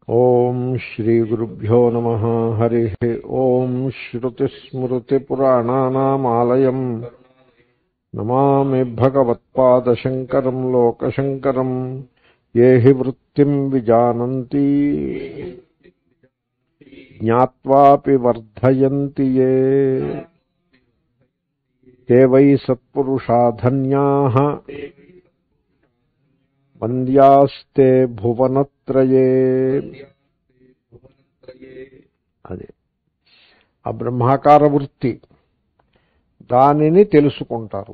ఓం శ్రీగురుభ్యో నమ హరి ఓం శ్రుతిస్మృతిపురాణానామాలయం నమామి భగవత్పాదశంకరం లోకశంకరం ఏ హి వృత్తిం విజానంతి జ్ఞాత్వాపి వర్ధయంతి ఏ తే వై సత్పురుషాధన్యాః వంద్యాస్తే భువనత్రయే అదే ఆ బ్రహ్మాకార వృత్తి దానిని తెలుసుకుంటారు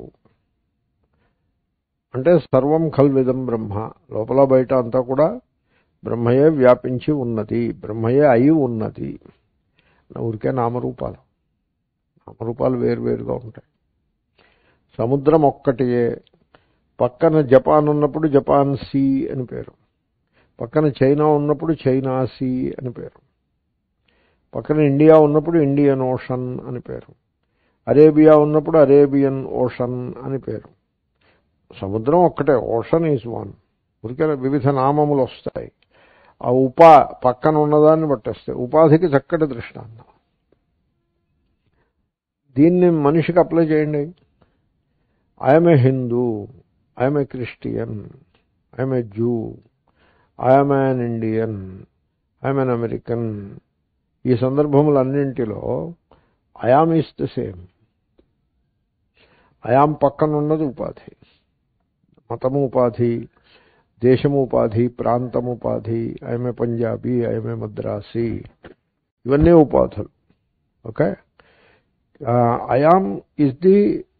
అంటే సర్వం ఖల్విదం బ్రహ్మ లోపల బయట అంతా కూడా బ్రహ్మయే వ్యాపించి ఉన్నది బ్రహ్మయే అయి ఉన్నది ఊరికే నామరూపాలు నామరూపాలు వేరువేరుగా ఉంటాయి సముద్రం ఒక్కటియే పక్కన జపాన్ ఉన్నప్పుడు జపాన్ సీ అని పేరు పక్కన చైనా ఉన్నప్పుడు చైనా సీ అని పేరు పక్కన ఇండియా ఉన్నప్పుడు ఇండియన్ ఓషన్ అని పేరు అరేబియా ఉన్నప్పుడు అరేబియన్ ఓషన్ అని పేరు సముద్రం ఒక్కటే ఓషన్ ఈజ్ వన్ ఊరికే వివిధ నామములు వస్తాయి ఆ ఉపా పక్కన ఉన్నదాన్ని పట్టేస్తాయి ఉపాధికి చక్కటి దృష్టాంతం దీన్ని మనిషికి అప్లై చేయండి I'm a Hindu I'm a Christian I'm a Jew I'm an Indian I'm an American ఈ సందర్భములన్నింటిలో I am is the same I am పక్కన ఉన్నది ఉపాధి మతము ఉపాధి దేశము ఉపాధి ప్రాంతము ఉపాధి I'm a Punjabi I'm a Madrasi ఇవన్నీ ఉపాధులు okay I am is the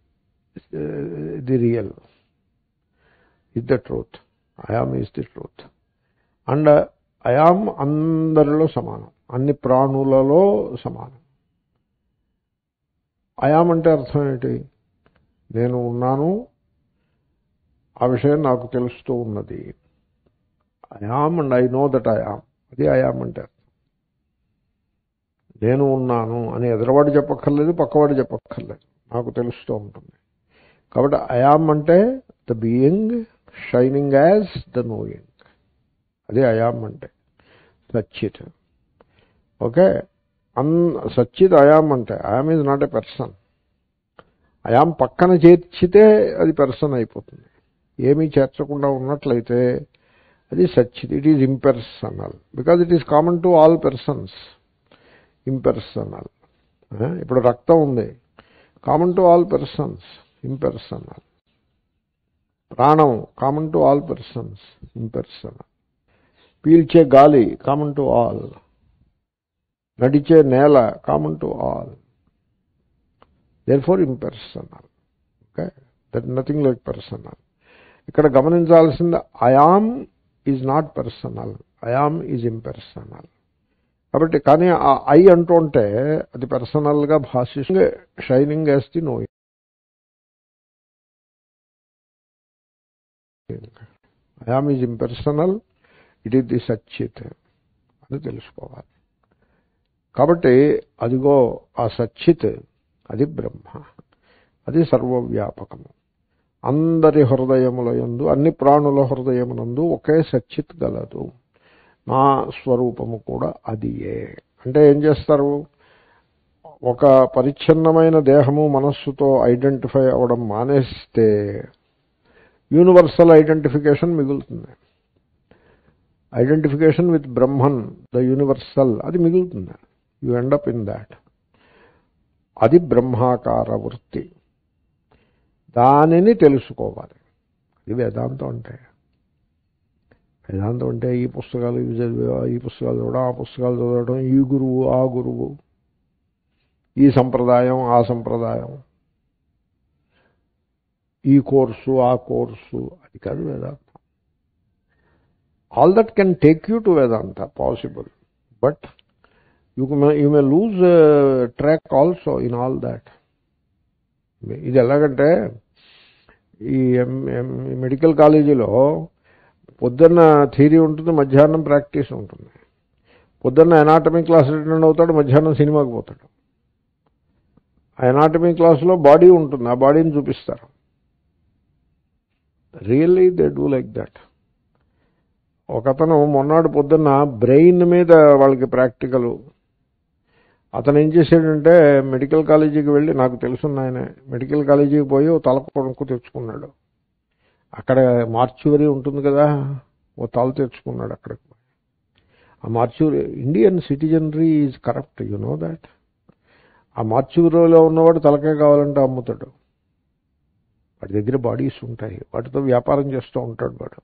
the real is the truth I am is the truth and I am అందరిలో సమానం అన్ని ప్రాణులలో సమానం అయామ్ అంటే అర్థం ఏంటి నేను ఉన్నాను ఆ విషయం నాకు తెలుస్తూ ఉన్నది I am and I know that I am అది అయామ్ అంటే నేను ఉన్నాను అని ఎదరవాడు చెప్పక్కర్లేదు పక్కవాడు చెప్పక్కర్లేదు నాకు తెలుస్తూ ఉంటుంది కాబట్టి అయామ్ అంటే the being shining as the knowing అదే అయామ్ అంటే సచ్చిత్ ఓకే అన్ సచ్చిత్ అయామ్ అంటే I am is not a person I am పక్కన చేర్చితే అది పర్సన్ అయిపోతుంది ఏమీ చేర్చకుండా ఉన్నట్లయితే అది సచ్చిత్ it is impersonal because it is common to all persons impersonal ఇప్పుడు రక్తం ఉంది common to all persons impersonal ప్రాణం common to all persons impersonal పీల్చే గాలి కామన్ టు ఆల్ నడిచే నేల common to all there therefore impersonal okay that nothing like personal ఇక్కడ గమనించాల్సింది I am is not personal I am is impersonal కాబట్టి కానీ ఆ ఐ అంటూ ఉంటే అది పర్సనల్గా భాషిస్తుంది shining as the knowing I am is impersonal it is the సచ్చిత్ అని తెలుసుకోవాలి కాబట్టి అదిగో ఆ సచ్చిత్ అది బ్రహ్మ అది సర్వవ్యాపకము అందరి హృదయముల యందు అన్ని ప్రాణుల హృదయమునందు ఒకే సచ్చిత్ గలదు నా స్వరూపము కూడా అదియే అంటే ఏం చేస్తారు ఒక పరిచ్ఛిన్నమైన దేహము మనస్సుతో ఐడెంటిఫై అవ్వడం మానేస్తే యూనివర్సల్ ఐడెంటిఫికేషన్ మిగులుతుంది identification with Brahman the universal అది మిగులుతుంది యు ఎండప్ ఇన్ దాట్ అది బ్రహ్మాకార వృత్తి దానిని తెలుసుకోవాలి ఇది వేదాంతం అంటే వేదాంతం అంటే ఈ పుస్తకాలు ఇవి చదివా ఈ పుస్తకాలు చదవడం ఆ పుస్తకాలు చదవడం ఈ గురువు ఆ గురువు ఈ సంప్రదాయం ఆ సంప్రదాయం ఈ కోర్సు ఆ కోర్సు అది కాదు వేదాంతం all that can take you to Vedanta possible but you you may lose track also in all that ఇది ఎలాగంటే ఈ మెడికల్ కాలేజీలో పొద్దున్న థియరీ ఉంటుంది మధ్యాహ్నం ప్రాక్టీస్ ఉంటుంది పొద్దున్న ఎనాటమీ క్లాస్ అటెండ్ అవుతాడు మధ్యాహ్నం సినిమాకి పోతాడు ఆ ఎనాటమీ క్లాసులో బాడీ ఉంటుంది ఆ బాడీని చూపిస్తారు really they do like that ఒకతను మొన్నాడు పొద్దున్న బ్రెయిన్ మీద వాళ్ళకి ప్రాక్టికల్ అతను ఏం చేశాడంటే మెడికల్ కాలేజీకి వెళ్ళి నాకు తెలుసున్న ఆయన మెడికల్ కాలేజీకి పోయి ఓ తల కొనుక్కు తెచ్చుకున్నాడు అక్కడ మార్చువరీ ఉంటుంది కదా ఓ తల తెచ్చుకున్నాడు అక్కడికి ఆ mortuary Indian citizenry is corrupt you know that ఆ మార్చువరీలో ఉన్నవాడు తలకాయ కావాలంటే అమ్ముతాడు వాడి దగ్గర బాడీస్ ఉంటాయి వాటితో వ్యాపారం చేస్తూ ఉంటాడు వాడు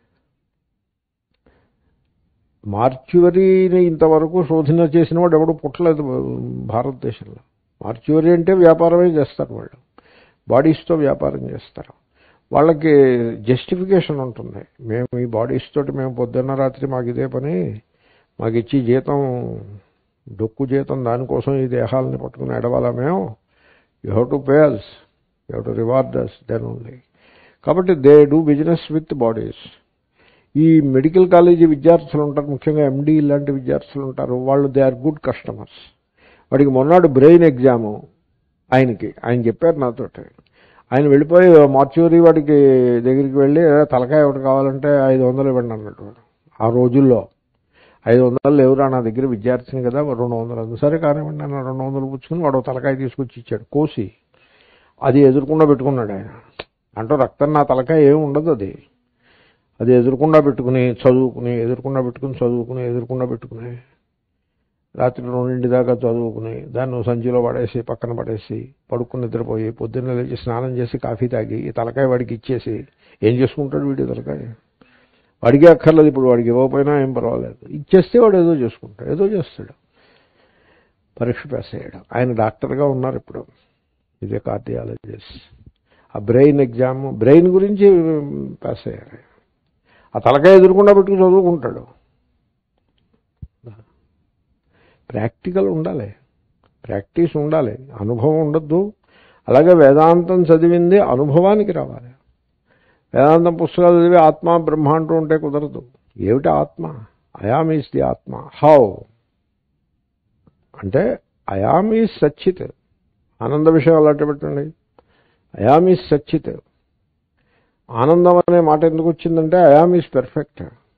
మార్చువరీని ఇంతవరకు శోధన చేసిన వాడు ఎవడు పుట్టలేదు భారతదేశంలో మార్చువరీ అంటే వ్యాపారమే చేస్తారు వాళ్ళు బాడీస్తో వ్యాపారం చేస్తారు వాళ్ళకి జస్టిఫికేషన్ ఉంటుంది మేము ఈ బాడీస్ తోటి మేము పొద్దున్న రాత్రి మాకు ఇదే పని మాకు ఇచ్చి జీతం డొక్కు జీతం దానికోసం ఈ దేహాలని పట్టుకుని ఎడవాలా మేము you have to pay us you have to reward us then only కాబట్టి they do business with bodies ఈ మెడికల్ కాలేజీ విద్యార్థులు ఉంటారు ముఖ్యంగా ఎండి ఇలాంటి విద్యార్థులు ఉంటారు వాళ్ళు దే ఆర్ గుడ్ కస్టమర్స్ వాడికి మొన్నాడు బ్రెయిన్ ఎగ్జాము ఆయనకి ఆయన చెప్పారు నాతోటి ఆయన వెళ్ళిపోయి మార్చువరీ వాడికి దగ్గరికి వెళ్ళి తలకాయ ఒకటి కావాలంటే ఐదు వందలు ఇవ్వండి అన్నట్టు వాడు. ఆ రోజుల్లో ఐదు వందలు లేవురా నా దగ్గర విద్యార్థిని కదా రెండు వందలు అంది సరే కానివ్వండి అన్న రెండు వందలు పుచ్చుకుని వాడు ఓ తలకాయ తీసుకొచ్చి ఇచ్చాడు కోసి అది ఎదురుకుండా పెట్టుకున్నాడు ఆయన అంటూ రక్తం నా తలకాయ ఏమి ఉండదు అది అది ఎదురుకుండా పెట్టుకుని చదువుకుని ఎదురుకుండా పెట్టుకుని చదువుకుని ఎదురుకుండా పెట్టుకుని రాత్రి రెండింటి దాకా చదువుకుని దాన్ని ఓ సంచిలో పడేసి పక్కన పడేసి పడుకుని నిద్రపోయి పొద్దున్న లేచి స్నానం చేసి కాఫీ తాగి ఈ తలకాయ వాడికి ఇచ్చేసి ఏం చేసుకుంటాడు వీడి తలకాయ వాడికి అక్కర్లేదు ఇప్పుడు వాడికి ఇవ్వకపోయినా ఏం పర్వాలేదు ఇచ్చేస్తే వాడు ఏదో చేసుకుంటాడు ఏదో చేస్తాడు పరీక్ష పాస్ అయ్యాడు ఆయన డాక్టర్గా ఉన్నారు ఇప్పుడు ఇదే కార్డియాలజిస్ట్ ఆ బ్రెయిన్ ఎగ్జామ్ బ్రెయిన్ గురించి పాస్ అయ్యారు ఆ తలకాయ ఎదురుకుండా పెట్టుకుని చదువుకుంటాడు ప్రాక్టికల్ ఉండాలి ప్రాక్టీస్ ఉండాలి అనుభవం ఉండద్దు అలాగే వేదాంతం చదివింది అనుభవానికి రావాలి వేదాంతం పుస్తకాలు చదివి ఆత్మ బ్రహ్మ అంటూ ఉంటే కుదరదు ఏమిటి ఆత్మ అయామ్ ఈస్ ది ఆత్మ హౌ అంటే అయామ్ ఈజ్ సచ్చిత్ ఆనంద విషయం అలాంటి పెట్టండి అయామ్ ఈజ్ సచ్చిత్ ఆనందం అనే మాట ఎందుకు వచ్చిందంటే అయామ్ ఈజ్ పెర్ఫెక్ట్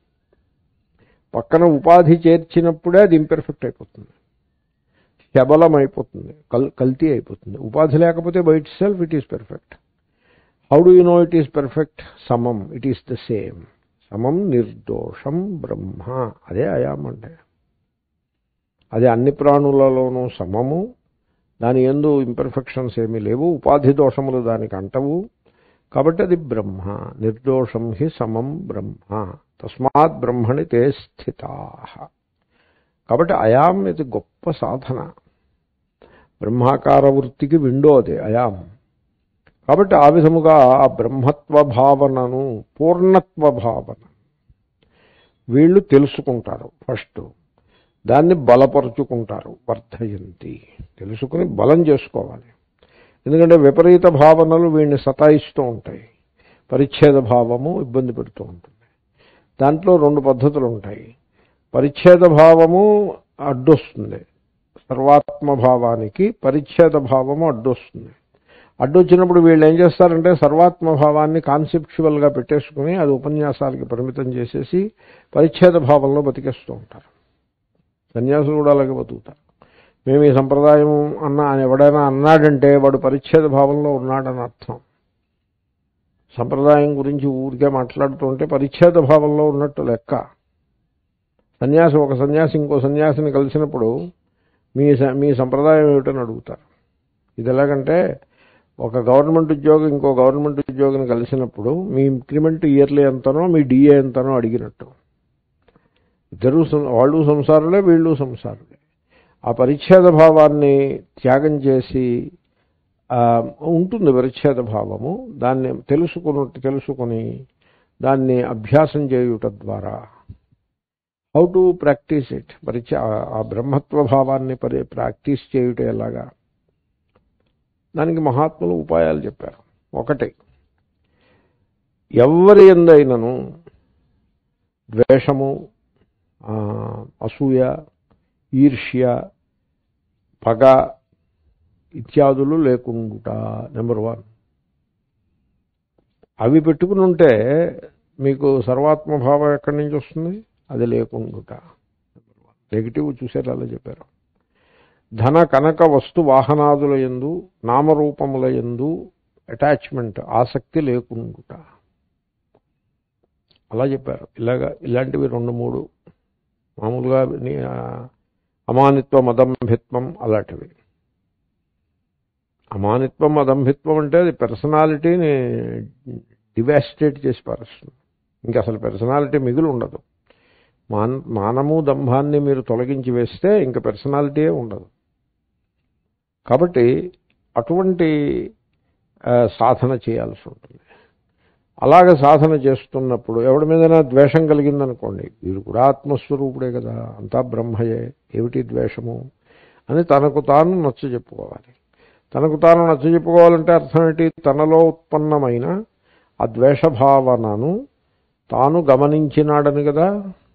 పక్కన ఉపాధి చేర్చినప్పుడే అది ఇంపెర్ఫెక్ట్ అయిపోతుంది శబలం అయిపోతుంది కల్ కల్తీ అయిపోతుంది ఉపాధి లేకపోతే by itself it is perfect how do you know it is perfect సమం ఇట్ ఈస్ ద సేమ్ సమం నిర్దోషం బ్రహ్మ అదే అయాం అంటే అది అన్ని ప్రాణులలోనూ సమము దాని ఎందు ఇంపర్ఫెక్షన్స్ ఏమీ లేవు ఉపాధి దోషములు దానికి అంటవు కాబట్టి అది బ్రహ్మ నిర్దోషం హి సమం బ్రహ్మ తస్మాత్ బ్రహ్మణి తే స్థితా కాబట్టి అయాం ఇది గొప్ప సాధన బ్రహ్మాకార వృత్తికి విండో అది అయాం కాబట్టి ఆ విధముగా ఆ బ్రహ్మత్వ భావనను పూర్ణత్వ భావన వీళ్ళు తెలుసుకుంటారు ఫస్ట్ దాన్ని బలపరుచుకుంటారు వర్ధయంతి తెలుసుకుని బలం చేసుకోవాలి ఎందుకంటే విపరీత భావనలు వీడిని సతాయిస్తూ ఉంటాయి పరిచ్ఛేద భావము ఇబ్బంది పెడుతూ ఉంటుంది దాంట్లో రెండు పద్ధతులు ఉంటాయి పరిచ్ఛేద భావము అడ్డొస్తుంది సర్వాత్మ భావానికి పరిచ్ఛేద భావము అడ్డొస్తుంది అడ్డొచ్చినప్పుడు వీళ్ళు ఏం చేస్తారంటే సర్వాత్మ భావాన్ని కాన్సెప్చువల్గా పెట్టేసుకుని అది ఉపన్యాసాలకి పరిమితం చేసేసి పరిచ్ఛేద భావంలో బతికేస్తూ ఉంటారు సన్యాసులు కూడా అలాగే బతుకుతారు మేము ఈ సంప్రదాయం అన్న అని ఎవడైనా అన్నాడంటే వాడు పరిచ్ఛేద భావంలో ఉన్నాడని అర్థం సంప్రదాయం గురించి ఊరికే మాట్లాడుతుంటే పరిచ్ఛేద భావంలో ఉన్నట్టు లెక్క సన్యాసి ఒక సన్యాసి ఇంకో సన్యాసిని కలిసినప్పుడు మీ స- మీ సంప్రదాయం ఏమిటని అడుగుతారు ఇది ఎలాగంటే ఒక గవర్నమెంట్ ఉద్యోగి ఇంకో గవర్నమెంట్ ఉద్యోగిని కలిసినప్పుడు మీ ఇంక్రిమెంట్ ఇయర్లీ ఎంతనో మీ డిఏ ఎంతనో అడిగినట్టు ఇద్దరు సం- వాళ్ళు సంసారులే వీళ్ళు సంసారులే ఆ పరిచ్ఛేద భావాన్ని త్యాగం చేసి ఆ, ఉంటుంది పరిచ్ఛేద భావము దాన్ని తెలుసుకున్నట్టు తెలుసుకుని దాన్ని అభ్యాసం చేయుట ద్వారా హౌ టు ప్రాక్టీస్ ఇట్ పరిచ ఆ బ్రహ్మత్వ భావాన్ని పరి ప్రాక్టీస్ చేయుట ఎలాగా దానికి మహాత్ములు ఉపాయాలు చెప్పారు ఒకటి ఎవరి ఎందైనను ద్వేషము ఆ, అసూయ ఈర్ష్య పగ ఇత్యాదులు లేకుండా నెంబర్ వన్ అవి పెట్టుకుని ఉంటే మీకు సర్వాత్మభావం ఎక్కడి నుంచి వస్తుంది అది లేకుండుట నెగిటివ్ చూసారు అలా చెప్పారు ధన కనక వస్తు వాహనాదుల ఎందు నామరూపముల ఎందు అటాచ్మెంట్ ఆసక్తి లేకుండుట అలా చెప్పారు ఇలాగా ఇలాంటివి రెండు మూడు మామూలుగా ని- ఆ, అమానిత్వం అదంభిత్వం అలాంటివి అమానిత్వం అదంభిత్వం అంటే అది పర్సనాలిటీని డివాస్టేట్ చేసి పారేస్తుంది ఇంకా అసలు పర్సనాలిటీ మిగిలి ఉండదు మాన్ మానము దంభాన్ని మీరు తొలగించి వేస్తే ఇంకా పర్సనాలిటీయే ఉండదు కాబట్టి అటువంటి ఆ, సాధన చేయాల్సి ఉంటుంది అలాగ సాధన చేస్తున్నప్పుడు ఎవడి మీదైనా ద్వేషం కలిగిందనుకోండి వీడు కూడా ఆత్మస్వరూపుడే కదా అంతా బ్రహ్మయే ఏమిటి ద్వేషము అని తనకు తాను నచ్చ చెప్పుకోవాలి తనకు తాను నచ్చ చెప్పుకోవాలంటే అర్థం ఏంటి తనలో ఉత్పన్నమైన ఆ ద్వేషభావనను తాను గమనించినాడని కదా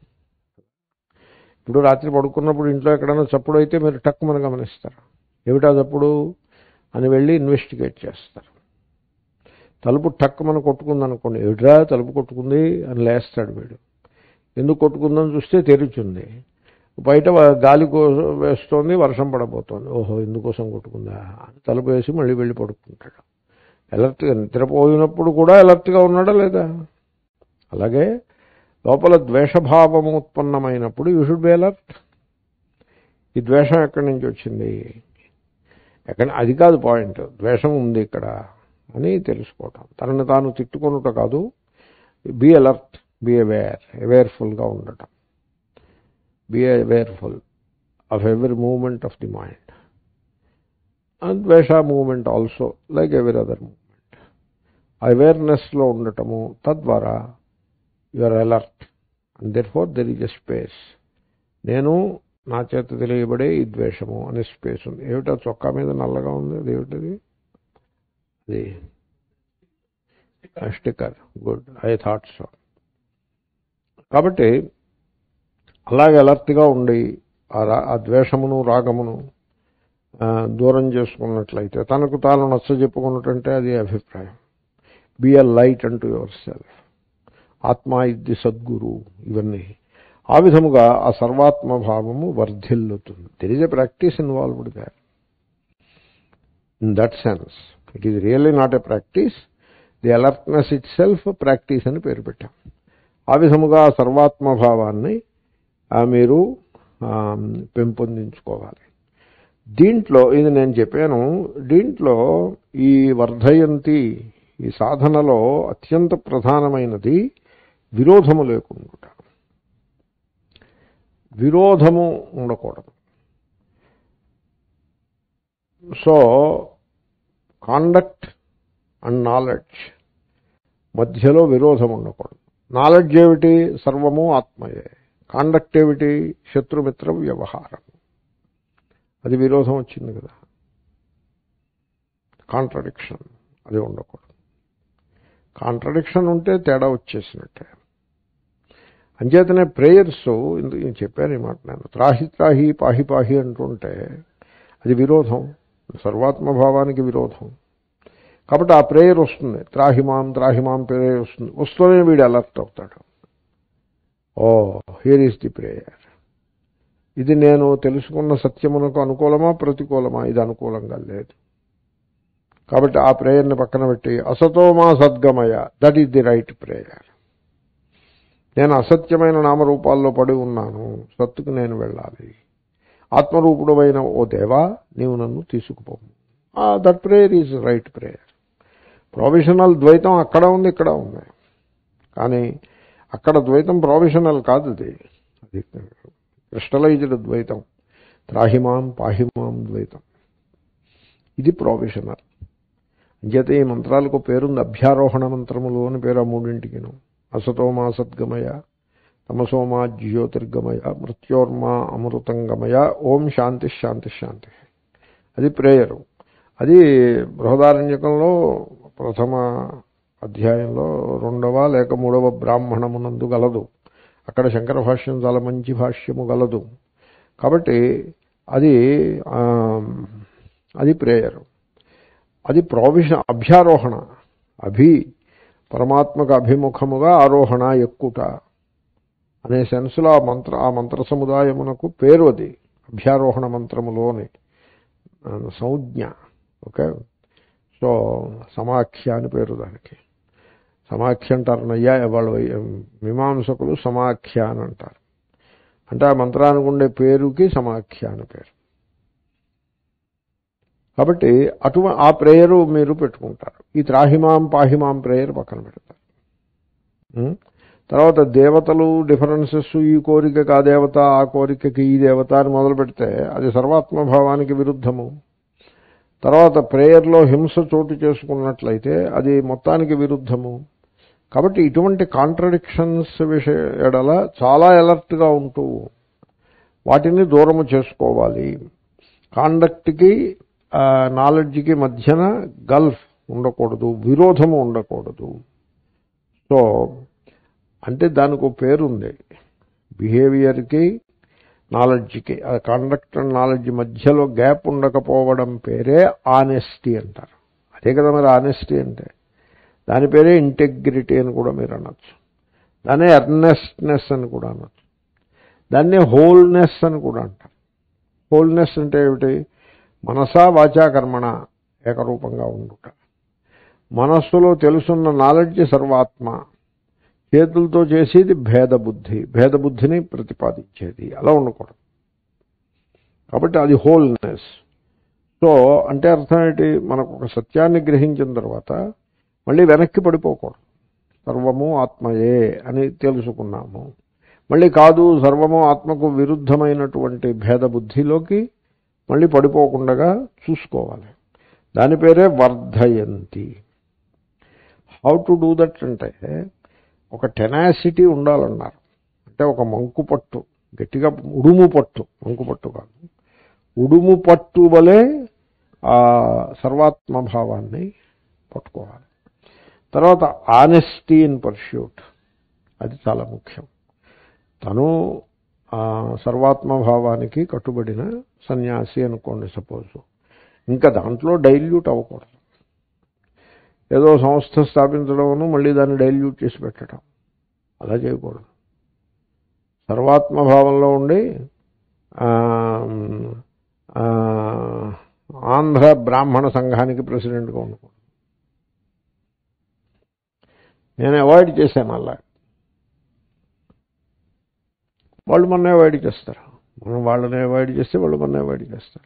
ఇప్పుడు రాత్రి పడుకున్నప్పుడు ఇంట్లో ఎక్కడైనా చప్పుడు అయితే మీరు టక్కుమని గమనిస్తారు ఏమిటా చప్పుడు అని వెళ్ళి ఇన్వెస్టిగేట్ చేస్తారు తలుపు టక్కుమని కొట్టుకుంది అనుకోండి ఏమిట్రా తలుపు కొట్టుకుంది అని లేస్తాడు వీడు ఎందుకు కొట్టుకుందని చూస్తే తెరిచింది బయట వ- గాలి కో- వేస్తోంది వర్షం పడబోతోంది ఓహో ఎందుకోసం కొట్టుకుందా అని తలుపు వేసి మళ్ళీ వెళ్ళి పడుకుంటాడు అలర్ట్గా నిద్రపోయినప్పుడు కూడా అలర్ట్గా ఉన్నాడా లేదా అలాగే లోపల ద్వేషభావము ఉత్పన్నమైనప్పుడు యూ షుడ్ బి అలర్ట్ ఈ ద్వేషం ఎక్కడి నుంచి వచ్చింది ఎక్కడ అది కాదు పాయింట్ ద్వేషం ఉంది ఇక్కడ అని తెలుసుకోవటం తనని తాను తిట్టుకొనుట కాదు బీ అలర్ట్ బీ అవేర్ అవేర్ఫుల్గా ఉండటం be awareful of every moment of the mind and ద్వేష moment also like every other moment అవేర్నెస్లో ఉండటము తద్వారా you are alert and therefore there is a space నేను నా చేత తెలియబడే ఈ ద్వేషము అనే స్పేస్ ఉంది ఏమిటో చొక్కా మీద నల్లగా ఉంది అది ఏమిటది అది sticker good I thought so కాబట్టి అలాగే అలర్ట్గా ఉండి ఆ రా ఆ ద్వేషమును రాగమును ఆ, దూరం చేసుకున్నట్లయితే తనకు తాను నచ్చ చెప్పుకున్నట్టంటే అది అభిప్రాయం బి ఎ లైట్ అంటూ యువర్ సెల్ఫ్ ఆత్మ ఇది సద్గురు ఇవన్నీ ఆ విధముగా ఆ సర్వాత్మ భావము వర్ధిల్లుతుంది there is a practice involved that in that sense it is really not a practice the alertness itself practice అని పేరు పెట్టాం ఆ విధముగా ఆ సర్వాత్మ భావాన్ని ఆ, మీరు ఆ, పెంపొందించుకోవాలి దీంట్లో ఇది నేను చెప్పాను దీంట్లో ఈ వర్ధయంతి ఈ సాధనలో అత్యంత ప్రధానమైనది విరోధము లేకుండా విరోధము ఉండకూడదు సో కాండక్ట్ అండ్ నాలెడ్జ్ మధ్యలో విరోధం ఉండకూడదు నాలెడ్జ్ ఏమిటి సర్వము ఆత్మయే కాండక్ట్ ఏమిటి శత్రుమిత్ర వ్యవహారం అది విరోధం వచ్చింది కదా కాంట్రడిక్షన్ అది ఉండకూడదు కాంట్రడిక్షన్ ఉంటే తేడా వచ్చేసినట్టే అంచేతనే ప్రేయర్స్ ఇందుకు నేను చెప్పాను ఈ మాట నేను త్రాహి త్రాహి పాహి పాహి అంటుంటే అది విరోధం సర్వాత్మభావానికి విరోధం కాబట్టి ఆ ప్రేయర్ వస్తుంది త్రాహిమాం త్రాహిమాం ప్రేయర్ వస్తుంది వస్తూనే వీడు అలర్ట్ అవుతాడు oh here is the prayer ఇది నేను తెలుసుకున్న సత్యమునకు అనుకూలమా ప్రతికూలమా ఇది అనుకూలంగా లేదు కాబట్టి ఆ ప్రేయర్ని పక్కన పెట్టి అసతోమా సద్గమయ that is the right prayer నేను అసత్యమైన నామరూపాల్లో పడి ఉన్నాను సత్తుకు నేను వెళ్ళాలి ఆత్మరూపుడమైన ఓ దేవా నీవు నన్ను తీసుకుపోము that prayer is right prayer provisional ద్వైతం అక్కడ ఉంది ఇక్కడ ఉంది కానీ అక్కడ ద్వైతం ప్రొవిషనల్ కాదు అది అది క్రిస్టలైజ్డ్ ద్వైతం త్రాహిమాం పాహిమాం ద్వైతం ఇది ప్రొవిషనల్ అంచేత ఈ మంత్రాలకు పేరుంది అభ్యారోహణ మంత్రములు అని పేరు ఆ మూడింటికిను అసతోమా సద్గమయ తమసోమా జ్యోతిర్గమయ మృత్యోర్మా అమృతంగమయ ఓం శాంతి శాంతి శాంతి అది ప్రేయరు అది బృహదారణ్యకంలో ప్రథమ అధ్యాయంలో రెండవ లేక మూడవ బ్రాహ్మణమునందు గలదు అక్కడ శంకర భాష్యం చాలా మంచి భాష్యము గలదు కాబట్టి అది ఆ, అది ప్రేయరు అది ప్రొవిషన్ అభ్యారోహణ అభి పరమాత్మకు అభిముఖముగా ఆరోహణ ఎక్కుట అనే సెన్స్లో ఆ మంత్ర ఆ మంత్ర సముదాయమునకు పేరు అది అభ్యారోహణ మంత్రములోని ఆ, సంజ్ఞ ఓకే సో సమాఖ్య అని పేరు దానికి సమాఖ్య అంటారు నయ్యా వాళ్ళు మీమాంసకులు సమాఖ్య అని అంటారు అంటే ఆ మంత్రానికి ఉండే పేరుకి సమాఖ్య అని పేరు కాబట్టి అటు ఆ ప్రేయరు మీరు పెట్టుకుంటారు ఈ త్రాహిమాం పాహిమాం ప్రేయర్ పక్కన పెడతారు ఉం? తర్వాత దేవతలు డిఫరెన్సెస్ ఈ కోరికకి ఆ దేవత ఆ కోరికకి ఈ దేవత అని మొదలు పెడితే అది సర్వాత్మభావానికి విరుద్ధము తర్వాత ప్రేయర్లో హింస చోటు చేసుకున్నట్లయితే అది మొత్తానికి విరుద్ధము కాబట్టి ఇటువంటి కాంట్రడిక్షన్స్ విషయ ఎడల చాలా అలర్ట్గా ఉంటూ వాటిని దూరము చేసుకోవాలి కాండక్ట్కి నాలెడ్జ్కి మధ్యన గల్ఫ్ ఉండకూడదు విరోధము ఉండకూడదు సో అంటే దానికి ఒక పేరుంది బిహేవియర్కి నాలెడ్జ్కి ఆ కాండక్ట్ అండ్ నాలెడ్జ్ మధ్యలో గ్యాప్ ఉండకపోవడం పేరే ఆనెస్టీ అంటారు అదే కదా మరి ఆనెస్టీ అంటే దాని పేరే ఇంటెగ్రిటీ అని కూడా మీరు అనొచ్చు దాన్నే ఎర్నెస్ట్నెస్ అని కూడా అనొచ్చు దాన్నే హోల్నెస్ అని కూడా అంటారు హోల్నెస్ అంటే ఏమిటి మనసా వాచా కర్మణ ఏకరూపంగా ఉండుట మనస్సులో తెలుసున్న నాలెడ్జ్ సర్వాత్మ చేతులతో చేసేది భేదబుద్ధి భేదబుద్ధిని ప్రతిపాదించేది అలా ఉండకూడదు కాబట్టి అది హోల్నెస్ సో అంటే అర్థం ఏంటి మనకు ఒక సత్యాన్ని గ్రహించిన తర్వాత మళ్ళీ వెనక్కి పడిపోకూడదు సర్వము ఆత్మయే అని తెలుసుకున్నాము మళ్ళీ కాదు సర్వము ఆత్మకు విరుద్ధమైనటువంటి భేదబుద్ధిలోకి మళ్ళీ పడిపోకుండా చూసుకోవాలి దాని పేరే వర్ధయంతి హౌ టు డూ దట్ అంటే ఒక టెనాసిటీ ఉండాలన్నారు అంటే ఒక మంకు పట్టు గట్టిగా ఉడుము పట్టు మంకు పట్టు కాదు ఉడుము పట్టు వలె ఆ సర్వాత్మభావాన్ని పట్టుకోవాలి తర్వాత ఆనెస్టీ ఇన్ పర్ష్యూట్ అది చాలా ముఖ్యం తను ఆ సర్వాత్మభావానికి కట్టుబడిన సన్యాసి అనుకోండి సపోజ్ ఇంకా దాంట్లో డైల్యూట్ అవ్వకూడదు ఏదో సంస్థ స్థాపించడమును మళ్ళీ దాన్ని డైల్యూట్ చేసి పెట్టడం అలా చేయకూడదు సర్వాత్మభావంలో ఉండి ఆ, ఆ, ఆంధ్ర బ్రాహ్మణ సంఘానికి ప్రెసిడెంట్గా ఉండకూడదు నేను అవాయిడ్ చేశాను అలా వాళ్ళు మన అవాయిడ్ చేస్తారు మనం వాళ్ళని అవాయిడ్ చేస్తే వాళ్ళు మన అవాయిడ్ చేస్తారు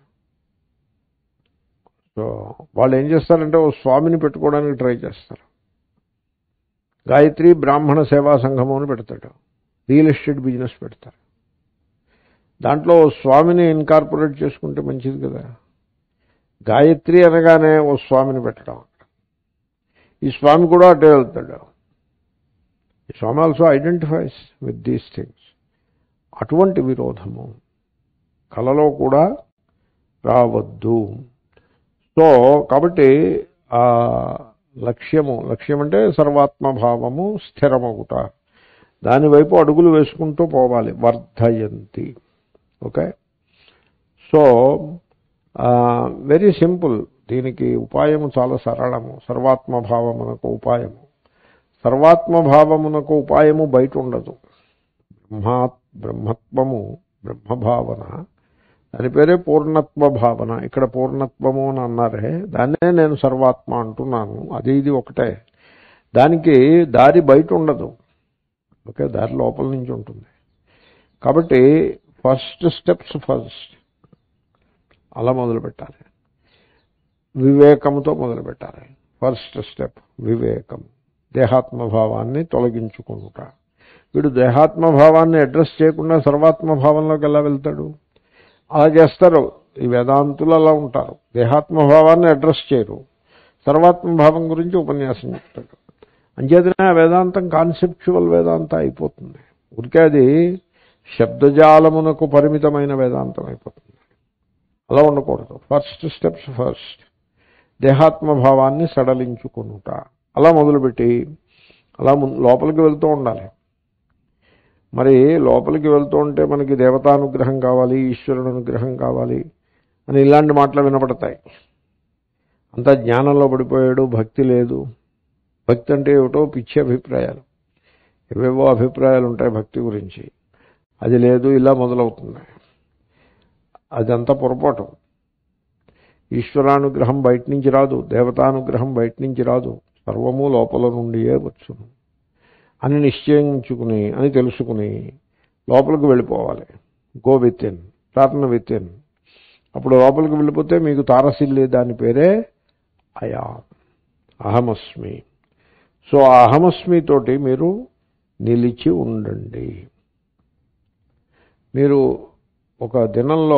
సో వాళ్ళు ఏం చేస్తారంటే ఓ స్వామిని పెట్టుకోవడానికి ట్రై చేస్తారు గాయత్రి బ్రాహ్మణ సేవా సంఘము అని పెడతాడు రియల్ ఎస్టేట్ బిజినెస్ పెడతారు దాంట్లో ఓ స్వామిని ఇన్కార్పొరేట్ చేసుకుంటే మంచిది కదా గాయత్రి అనగానే ఓ స్వామిని పెట్టడం ఈ స్వామి కూడా అటే వెళ్తాడు ఈ స్వామి also identifies with these things అటువంటి విరోధము కళలో కూడా రావద్దు సో కాబట్టి ఆ లక్ష్యము లక్ష్యం అంటే సర్వాత్మభావము స్థిరమగుట దానివైపు అడుగులు వేసుకుంటూ పోవాలి వర్ధయంతి ఓకే సో వెరీ సింపుల్ దీనికి ఉపాయము చాలా సరళము సర్వాత్మభావమునకు ఉపాయము సర్వాత్మభావమునకు ఉపాయము బయట ఉండదు బ్రహ్మా బ్రహ్మత్వము బ్రహ్మభావన దాని పేరే పూర్ణత్వ భావన ఇక్కడ పూర్ణత్వము అని అన్నారే దాన్నే నేను సర్వాత్మ అంటున్నాను అది ఇది ఒకటే దానికి దారి బయట ఉండదు ఓకే దారి లోపల నుంచి ఉంటుంది కాబట్టి ఫస్ట్ స్టెప్స్ ఫస్ట్ అలా మొదలు పెట్టాలి వివేకముతో మొదలు పెట్టాలి ఫస్ట్ స్టెప్ వివేకం దేహాత్మభావాన్ని తొలగించుకుంట వీడు దేహాత్మభావాన్ని అడ్రస్ చేయకుండా సర్వాత్మభావంలోకి ఎలా వెళ్తాడు అలా చేస్తారు ఈ వేదాంతులు అలా ఉంటారు దేహాత్మభావాన్ని అడ్రస్ చేయరు సర్వాత్మభావం గురించి ఉపన్యాసం చెప్తాడు అంచేతనే ఆ వేదాంతం కాన్సెప్చువల్ వేదాంత అయిపోతుంది ఊరికే అది శబ్దజాలమునకు పరిమితమైన వేదాంతం అయిపోతుంది అలా ఉండకూడదు ఫస్ట్ స్టెప్స్ ఫస్ట్ దేహాత్మభావాన్ని సడలించుకునుట అలా మొదలుపెట్టి అలా ము- లోపలికి వెళ్తూ ఉండాలి మరి లోపలికి వెళ్తూ ఉంటే మనకి దేవతానుగ్రహం కావాలి ఈశ్వరుడు అనుగ్రహం కావాలి అని ఇలాంటి మాటలు వినపడతాయి అంతా జ్ఞానంలో పడిపోయాడు భక్తి లేదు భక్తి అంటే ఏమిటో పిచ్చి అభిప్రాయాలు ఏవేవో అభిప్రాయాలు ఉంటాయి భక్తి గురించి అది లేదు ఇలా మొదలవుతుంది అదంతా పొరపాటు ఈశ్వరానుగ్రహం బయట నుంచి రాదు దేవతానుగ్రహం బయట నుంచి రాదు సర్వము లోపల నుండియే వచ్చును అని నిశ్చయించుకుని అని తెలుసుకుని లోపలికి వెళ్ళిపోవాలి go within turn within అప్పుడు లోపలికి వెళ్ళిపోతే మీకు తారసిల్లి దాని పేరే అయా అహమస్మి సో ఆ అహమస్మి తోటి మీరు నిలిచి ఉండండి మీరు ఒక దినంలో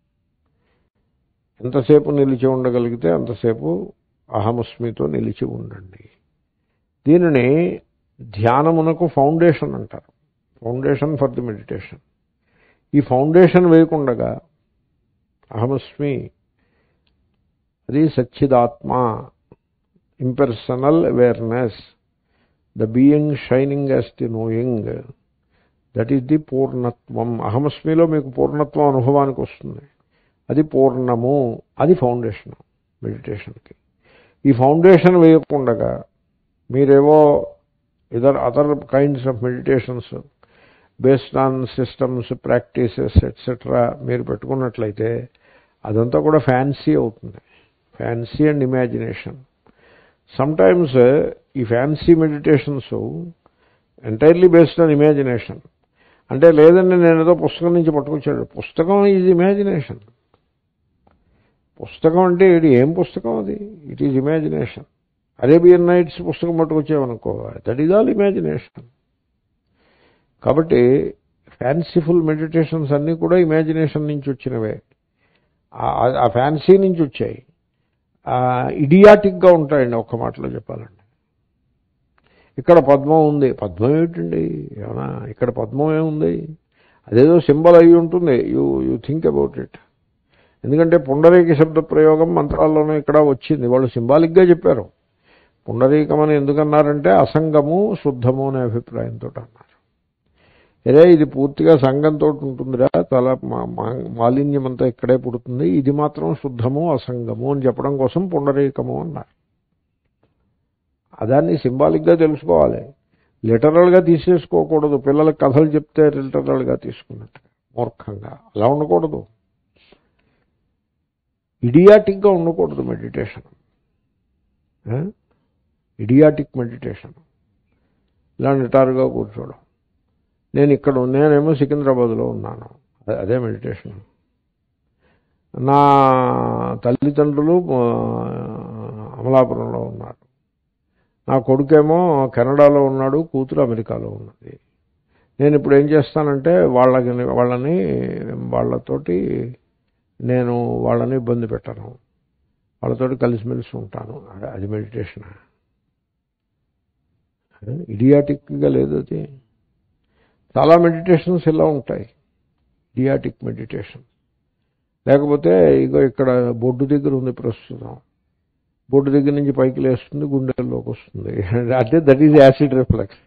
ఎంతసేపు నిలిచి ఉండగలిగితే అంతసేపు అహమస్మితో నిలిచి ఉండండి దీనిని ధ్యానమునకు ఫౌండేషన్ అంటారు ఫౌండేషన్ ఫర్ ది మెడిటేషన్ ఈ ఫౌండేషన్ వేయకుండగా అహమస్మి అది సచ్చిదాత్మ impersonal awareness the being shining as the knowing that is the పూర్ణత్వం అహమస్మిలో మీకు పూర్ణత్వం అనుభవానికి వస్తుంది అది పూర్ణము అది ఫౌండేషన్ మెడిటేషన్కి ఈ ఫౌండేషన్ వేయకుండగా మీరేవో ఇదర్ other kinds of meditations based on systems practices etcetera మీరు పెట్టుకున్నట్లయితే అదంతా కూడా ఫ్యాన్సీ అవుతుంది ఫ్యాన్సీ అండ్ ఇమాజినేషన్ సమ్టైమ్స్ ఈ fancy meditations entirely based on imagination అంటే లేదండి నేను ఏదో పుస్తకం నుంచి పట్టుకొచ్చాడు పుస్తకం ఈజ్ ఇమాజినేషన్ పుస్తకం అంటే ఇది ఏం పుస్తకం అది it is imagination Arabian Nights పుస్తకం పట్టుకొచ్చామనుకో దట్ ఈజ్ ఆల్ ఇమాజినేషన్ కాబట్టి ఫ్యాన్సీఫుల్ మెడిటేషన్స్ అన్నీ కూడా ఇమాజినేషన్ నుంచి వచ్చినవే ఆ ఫ్యాన్సీ నుంచి వచ్చాయి ఇడియాటిక్గా ఉంటాయండి ఒక్క మాటలో చెప్పాలండి ఇక్కడ పద్మం ఉంది పద్మం ఏమిటండి ఏమన్నా ఇక్కడ పద్మం ఏముంది అదేదో సింబల్ అయి ఉంటుంది you you think about it ఎందుకంటే పుండరీక శబ్ద ప్రయోగం మంత్రాల్లోనూ ఇక్కడ వచ్చింది వాళ్ళు సింబాలిక్గా చెప్పారు పుండరీకం అని ఎందుకన్నారంటే అసంగము శుద్ధము అనే అభిప్రాయంతో అన్నారు అరే ఇది పూర్తిగా సంఘంతో ఉంటుందిరా చాలా మాలిన్యం అంతా ఇక్కడే పుడుతుంది ఇది మాత్రం శుద్ధము అసంగము అని చెప్పడం కోసం పుండరీకము అన్నారు దాన్ని సింబాలిక్గా తెలుసుకోవాలి లిటరల్గా తీసేసుకోకూడదు పిల్లలకు కథలు చెప్తే లిటరల్గా తీసుకున్నట్టు మూర్ఖంగా అలా ఉండకూడదు ఇడియాటిక్గా ఉండకూడదు మెడిటేషన్ ఇడియాటిక్ మెడిటేషన్ ఇలా నిటారుగా కూర్చోవడం నేను ఇక్కడ నేనేమో సికింద్రాబాద్లో ఉన్నాను అదే మెడిటేషన్ నా తల్లిదండ్రులు అమలాపురంలో ఉన్నారు నా కొడుకేమో కెనడాలో ఉన్నాడు కూతురు అమెరికాలో ఉన్నది నేను ఇప్పుడు ఏం చేస్తానంటే వాళ్ళకి వాళ్ళని వాళ్ళతోటి నేను వాళ్ళని ఇబ్బంది పెట్టను వాళ్ళతోటి కలిసిమెలిసి ఉంటాను అది మెడిటేషన్ ఇడియాటిక్గా లేదు అది చాలా మెడిటేషన్స్ ఇలా ఉంటాయి ఇడియాటిక్ మెడిటేషన్ లేకపోతే ఇగో ఇక్కడ బొడ్డు దగ్గర ఉంది ప్రస్తుతం బొడ్డు దగ్గర నుంచి పైకి లేస్తుంది గుండెల్లోకి వస్తుంది అంటే దట్ ఈజ్ యాసిడ్ రిఫ్లెక్స్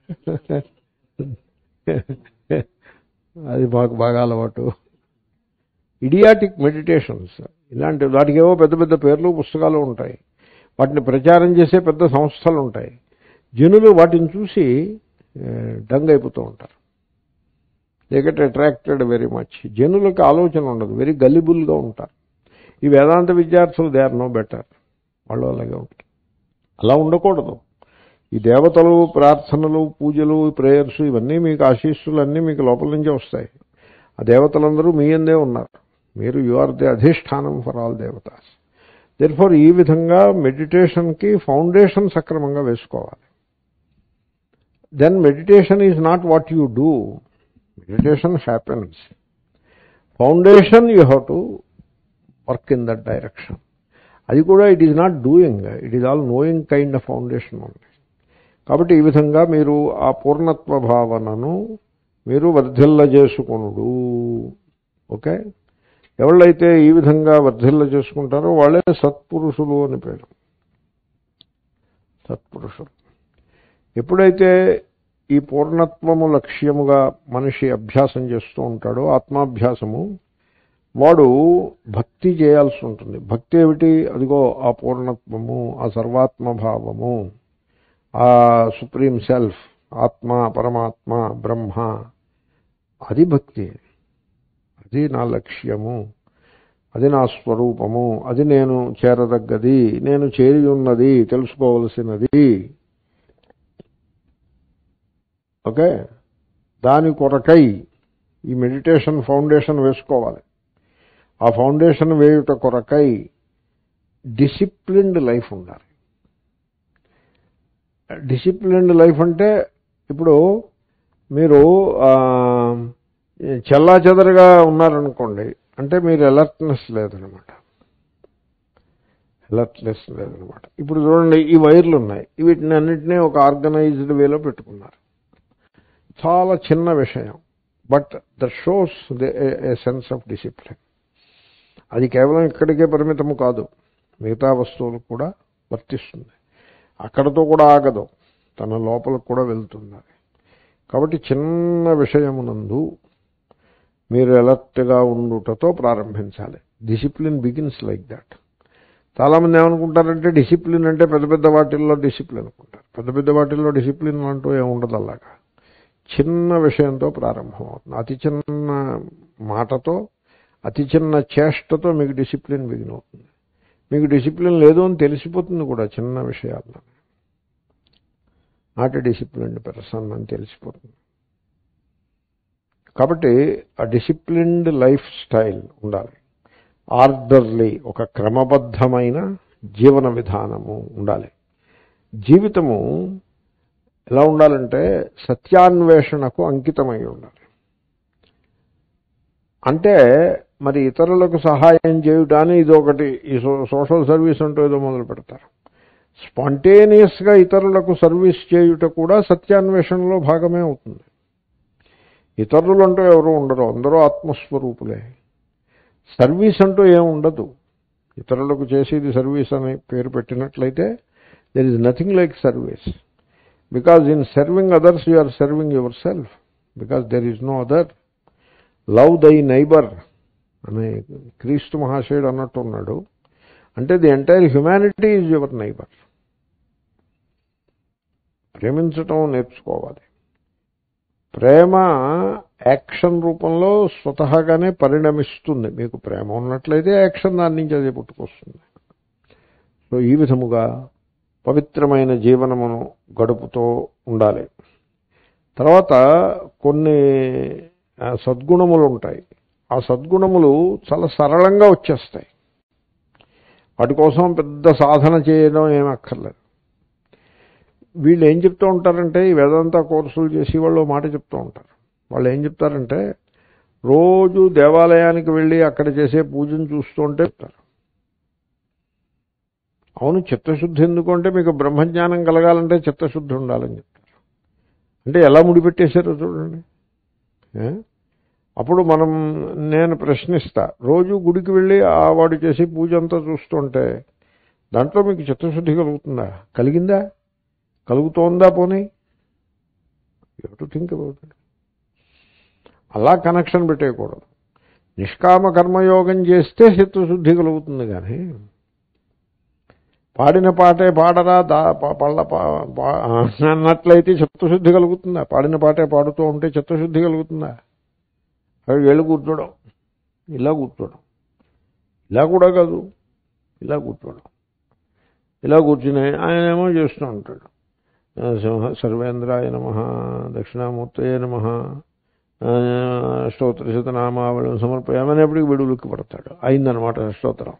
అది మాకు బాగా అలవాటు ఇడియాటిక్ మెడిటేషన్స్ ఇలాంటి వాటికి ఏవో పెద్ద పెద్ద పేర్లు పుస్తకాలు ఉంటాయి వాటిని ప్రచారం చేసే పెద్ద సంస్థలు ఉంటాయి జనులు వాటిని చూసి డంగ్ అయిపోతూ ఉంటారు they get attracted very much జనులకు ఆలోచన ఉండదు వెరీ గల్లిబుల్గా ఉంటారు ఈ వేదాంత విద్యార్థులు దే ఆర్ నో బెటర్ వాళ్ళు అలాగే ఉంటారు అలా ఉండకూడదు ఈ దేవతలు ప్రార్థనలు పూజలు ప్రేయర్స్ ఇవన్నీ మీకు ఆశీస్సులు అన్నీ మీకు లోపల నుంచే వస్తాయి ఆ దేవతలందరూ మీ అందే ఉన్నారు మీరు యు ఆర్ ది అధిష్టానం ఫర్ ఆల్ దేవతాస్ దెర్ ఫర్ ఈ విధంగా మెడిటేషన్కి ఫౌండేషన్ సక్రమంగా వేసుకోవాలి then meditation is not what you do meditation happens foundation you have to work in that direction అది కూడా it is not doing it is all knowing kind of foundation ఉంది కాబట్టి ఈ విధంగా మీరు ఆ పూర్ణత్వ భావనను మీరు వర్ధిల్ల చేసుకునుడు ఓకే ఎవళ్ళైతే ఈ విధంగా వర్ధిల్ల చేసుకుంటారో వాళ్ళే సత్పురుషులు అని పేరు సత్పురుషులు ఎప్పుడైతే ఈ పూర్ణత్వము లక్ష్యముగా మనిషి అభ్యాసం చేస్తూ ఉంటాడో ఆత్మాభ్యాసము వాడు భక్తి చేయాల్సి ఉంటుంది భక్తి ఏమిటి అదిగో ఆ పూర్ణత్వము ఆ సర్వాత్మభావము ఆ సుప్రీం సెల్ఫ్ ఆత్మ పరమాత్మ బ్రహ్మ అది భక్తి అది నా లక్ష్యము అది నా స్వరూపము అది నేను చేరదగ్గది నేను చేరి ఉన్నది తెలుసుకోవలసినది ఓకే దాని కొరకై ఈ మెడిటేషన్ ఫౌండేషన్ వేసుకోవాలి ఆ ఫౌండేషన్ వేయుట కొరకై డిసిప్లిన్డ్ లైఫ్ ఉండాలి డిసిప్లిన్డ్ లైఫ్ అంటే ఇప్పుడు మీరు చెల్లా చెదరగా ఉన్నారనుకోండి అంటే మీరు అలర్ట్నెస్ లేదనమాట అలర్ట్నెస్ లేదనమాట ఇప్పుడు చూడండి ఈ వైర్లు ఉన్నాయి వీటిని అన్నింటినీ ఒక ఆర్గనైజ్డ్ వేలో పెట్టుకున్నారు చాలా చిన్న విషయం but the shows a sense of discipline అది కేవలం ఇక్కడికే పరిమితము కాదు మిగతా వస్తువులకు కూడా వర్తిస్తుంది అక్కడతో కూడా ఆగదు తన లోపలకు కూడా వెళ్తుంది కాబట్టి చిన్న విషయమునందు మీరు అలర్ట్గా ఉండుటతో ప్రారంభించాలి డిసిప్లిన్ బిగిన్స్ లైక్ దాట్ చాలామంది ఏమనుకుంటారంటే డిసిప్లిన్ అంటే పెద్ద పెద్ద వాటిల్లో డిసిప్లిన్ అనుకుంటారు పెద్ద పెద్ద వాటిల్లో డిసిప్లిన్ అంటూ ఏముండదు అలాగా చిన్న విషయంతో ప్రారంభమవుతుంది అతి చిన్న మాటతో అతి చిన్న చేష్టతో మీకు డిసిప్లిన్ బిగిన్ అవుతుంది మీకు డిసిప్లిన్ లేదు అని తెలిసిపోతుంది కూడా చిన్న విషయాల్లో నాట్ డిసిప్లిన్డ్ పర్సన్ అని తెలిసిపోతుంది కాబట్టి ఆ డిసిప్లిన్డ్ లైఫ్ స్టైల్ ఉండాలి ఆర్డర్లీ ఒక క్రమబద్ధమైన జీవన విధానము ఉండాలి జీవితము ఎలా ఉండాలంటే సత్యాన్వేషణకు అంకితమై ఉండాలి అంటే మరి ఇతరులకు సహాయం చేయుటాన్ని ఇది ఒకటి ఈ సోషల్ సర్వీస్ అంటూ ఏదో మొదలు పెడతారు స్పాంటేనియస్గా ఇతరులకు సర్వీస్ చేయుట కూడా సత్యాన్వేషణలో భాగమే అవుతుంది ఇతరులు అంటూ ఎవరు ఉండరు అందరూ ఆత్మస్వరూపులే సర్వీస్ అంటూ ఏం ఉండదు ఇతరులకు చేసేది సర్వీస్ అని పేరు పెట్టినట్లయితే there is nothing like service because in serving others you are serving yourself because there is no other love thy neighbour అని క్రీస్తు మహాశయుడు అన్నట్టు ఉన్నాడు అంటే the entire humanity is your neighbour ప్రేమించటం నేర్చుకోవాలి ప్రేమ యాక్షన్ రూపంలో స్వతహాగానే పరిణమిస్తుంది మీకు ప్రేమ ఉన్నట్లయితే యాక్షన్ దాని నుంచి అదే పుట్టుకొస్తుంది సో ఈ విధముగా పవిత్రమైన జీవనమును గడుపుతూ ఉండాలి తర్వాత కొన్ని సద్గుణములు ఉంటాయి ఆ సద్గుణములు చాలా సరళంగా వచ్చేస్తాయి వాటి కోసం పెద్ద సాధన చేయడం ఏమి అక్కర్లేదు వీళ్ళు ఏం చెప్తూ ఉంటారంటే ఈ వేదాంత కోర్సులు చేసి వాళ్ళు మాట చెప్తూ ఉంటారు వాళ్ళు ఏం చెప్తారంటే రోజు దేవాలయానికి వెళ్ళి అక్కడ చేసే పూజను చూస్తుంటే చెప్తారు అవును చిత్తశుద్ధి ఎందుకంటే మీకు బ్రహ్మజ్ఞానం కలగాలంటే చిత్తశుద్ధి ఉండాలని చెప్తారు అంటే ఎలా ముడిపెట్టేశారో చూడండి అప్పుడు మనం నేను ప్రశ్నిస్తా రోజు గుడికి వెళ్ళి ఆ వాడు చేసి పూజ అంతా చూస్తుంటే దాంట్లో మీకు చిత్తశుద్ధి కలుగుతుందా కలిగిందా కలుగుతోందా పోనీ you to think about it అలా కనెక్షన్ పెట్టేయకూడదు నిష్కామ కర్మయోగం చేస్తే చిత్తశుద్ధి కలుగుతుంది కానీ పాడిన పాటే పాడరా దా పళ్ళ అన్నట్లయితే చిత్తశుద్ధి కలుగుతుందా పాడిన పాటే పాడుతూ ఉంటే చిత్తశుద్ధి కలుగుతుందా అక్కడికి వెళ్ళి కూర్చోవడం ఇలా కూర్చోవడం ఇలా కూడా కాదు ఇలా కూర్చోవడం ఇలా కూర్చుని ఆయన ఏమో చేస్తూ ఉంటాడు సింహ సర్వేంద్రాయ నమ దక్షిణామూర్తయ నమ స్తోత్రశతనామావళం సమర్పయామనేప్పటికి వీడు ఉలిక్కి పడతాడు అయిందనమాట స్తోత్రం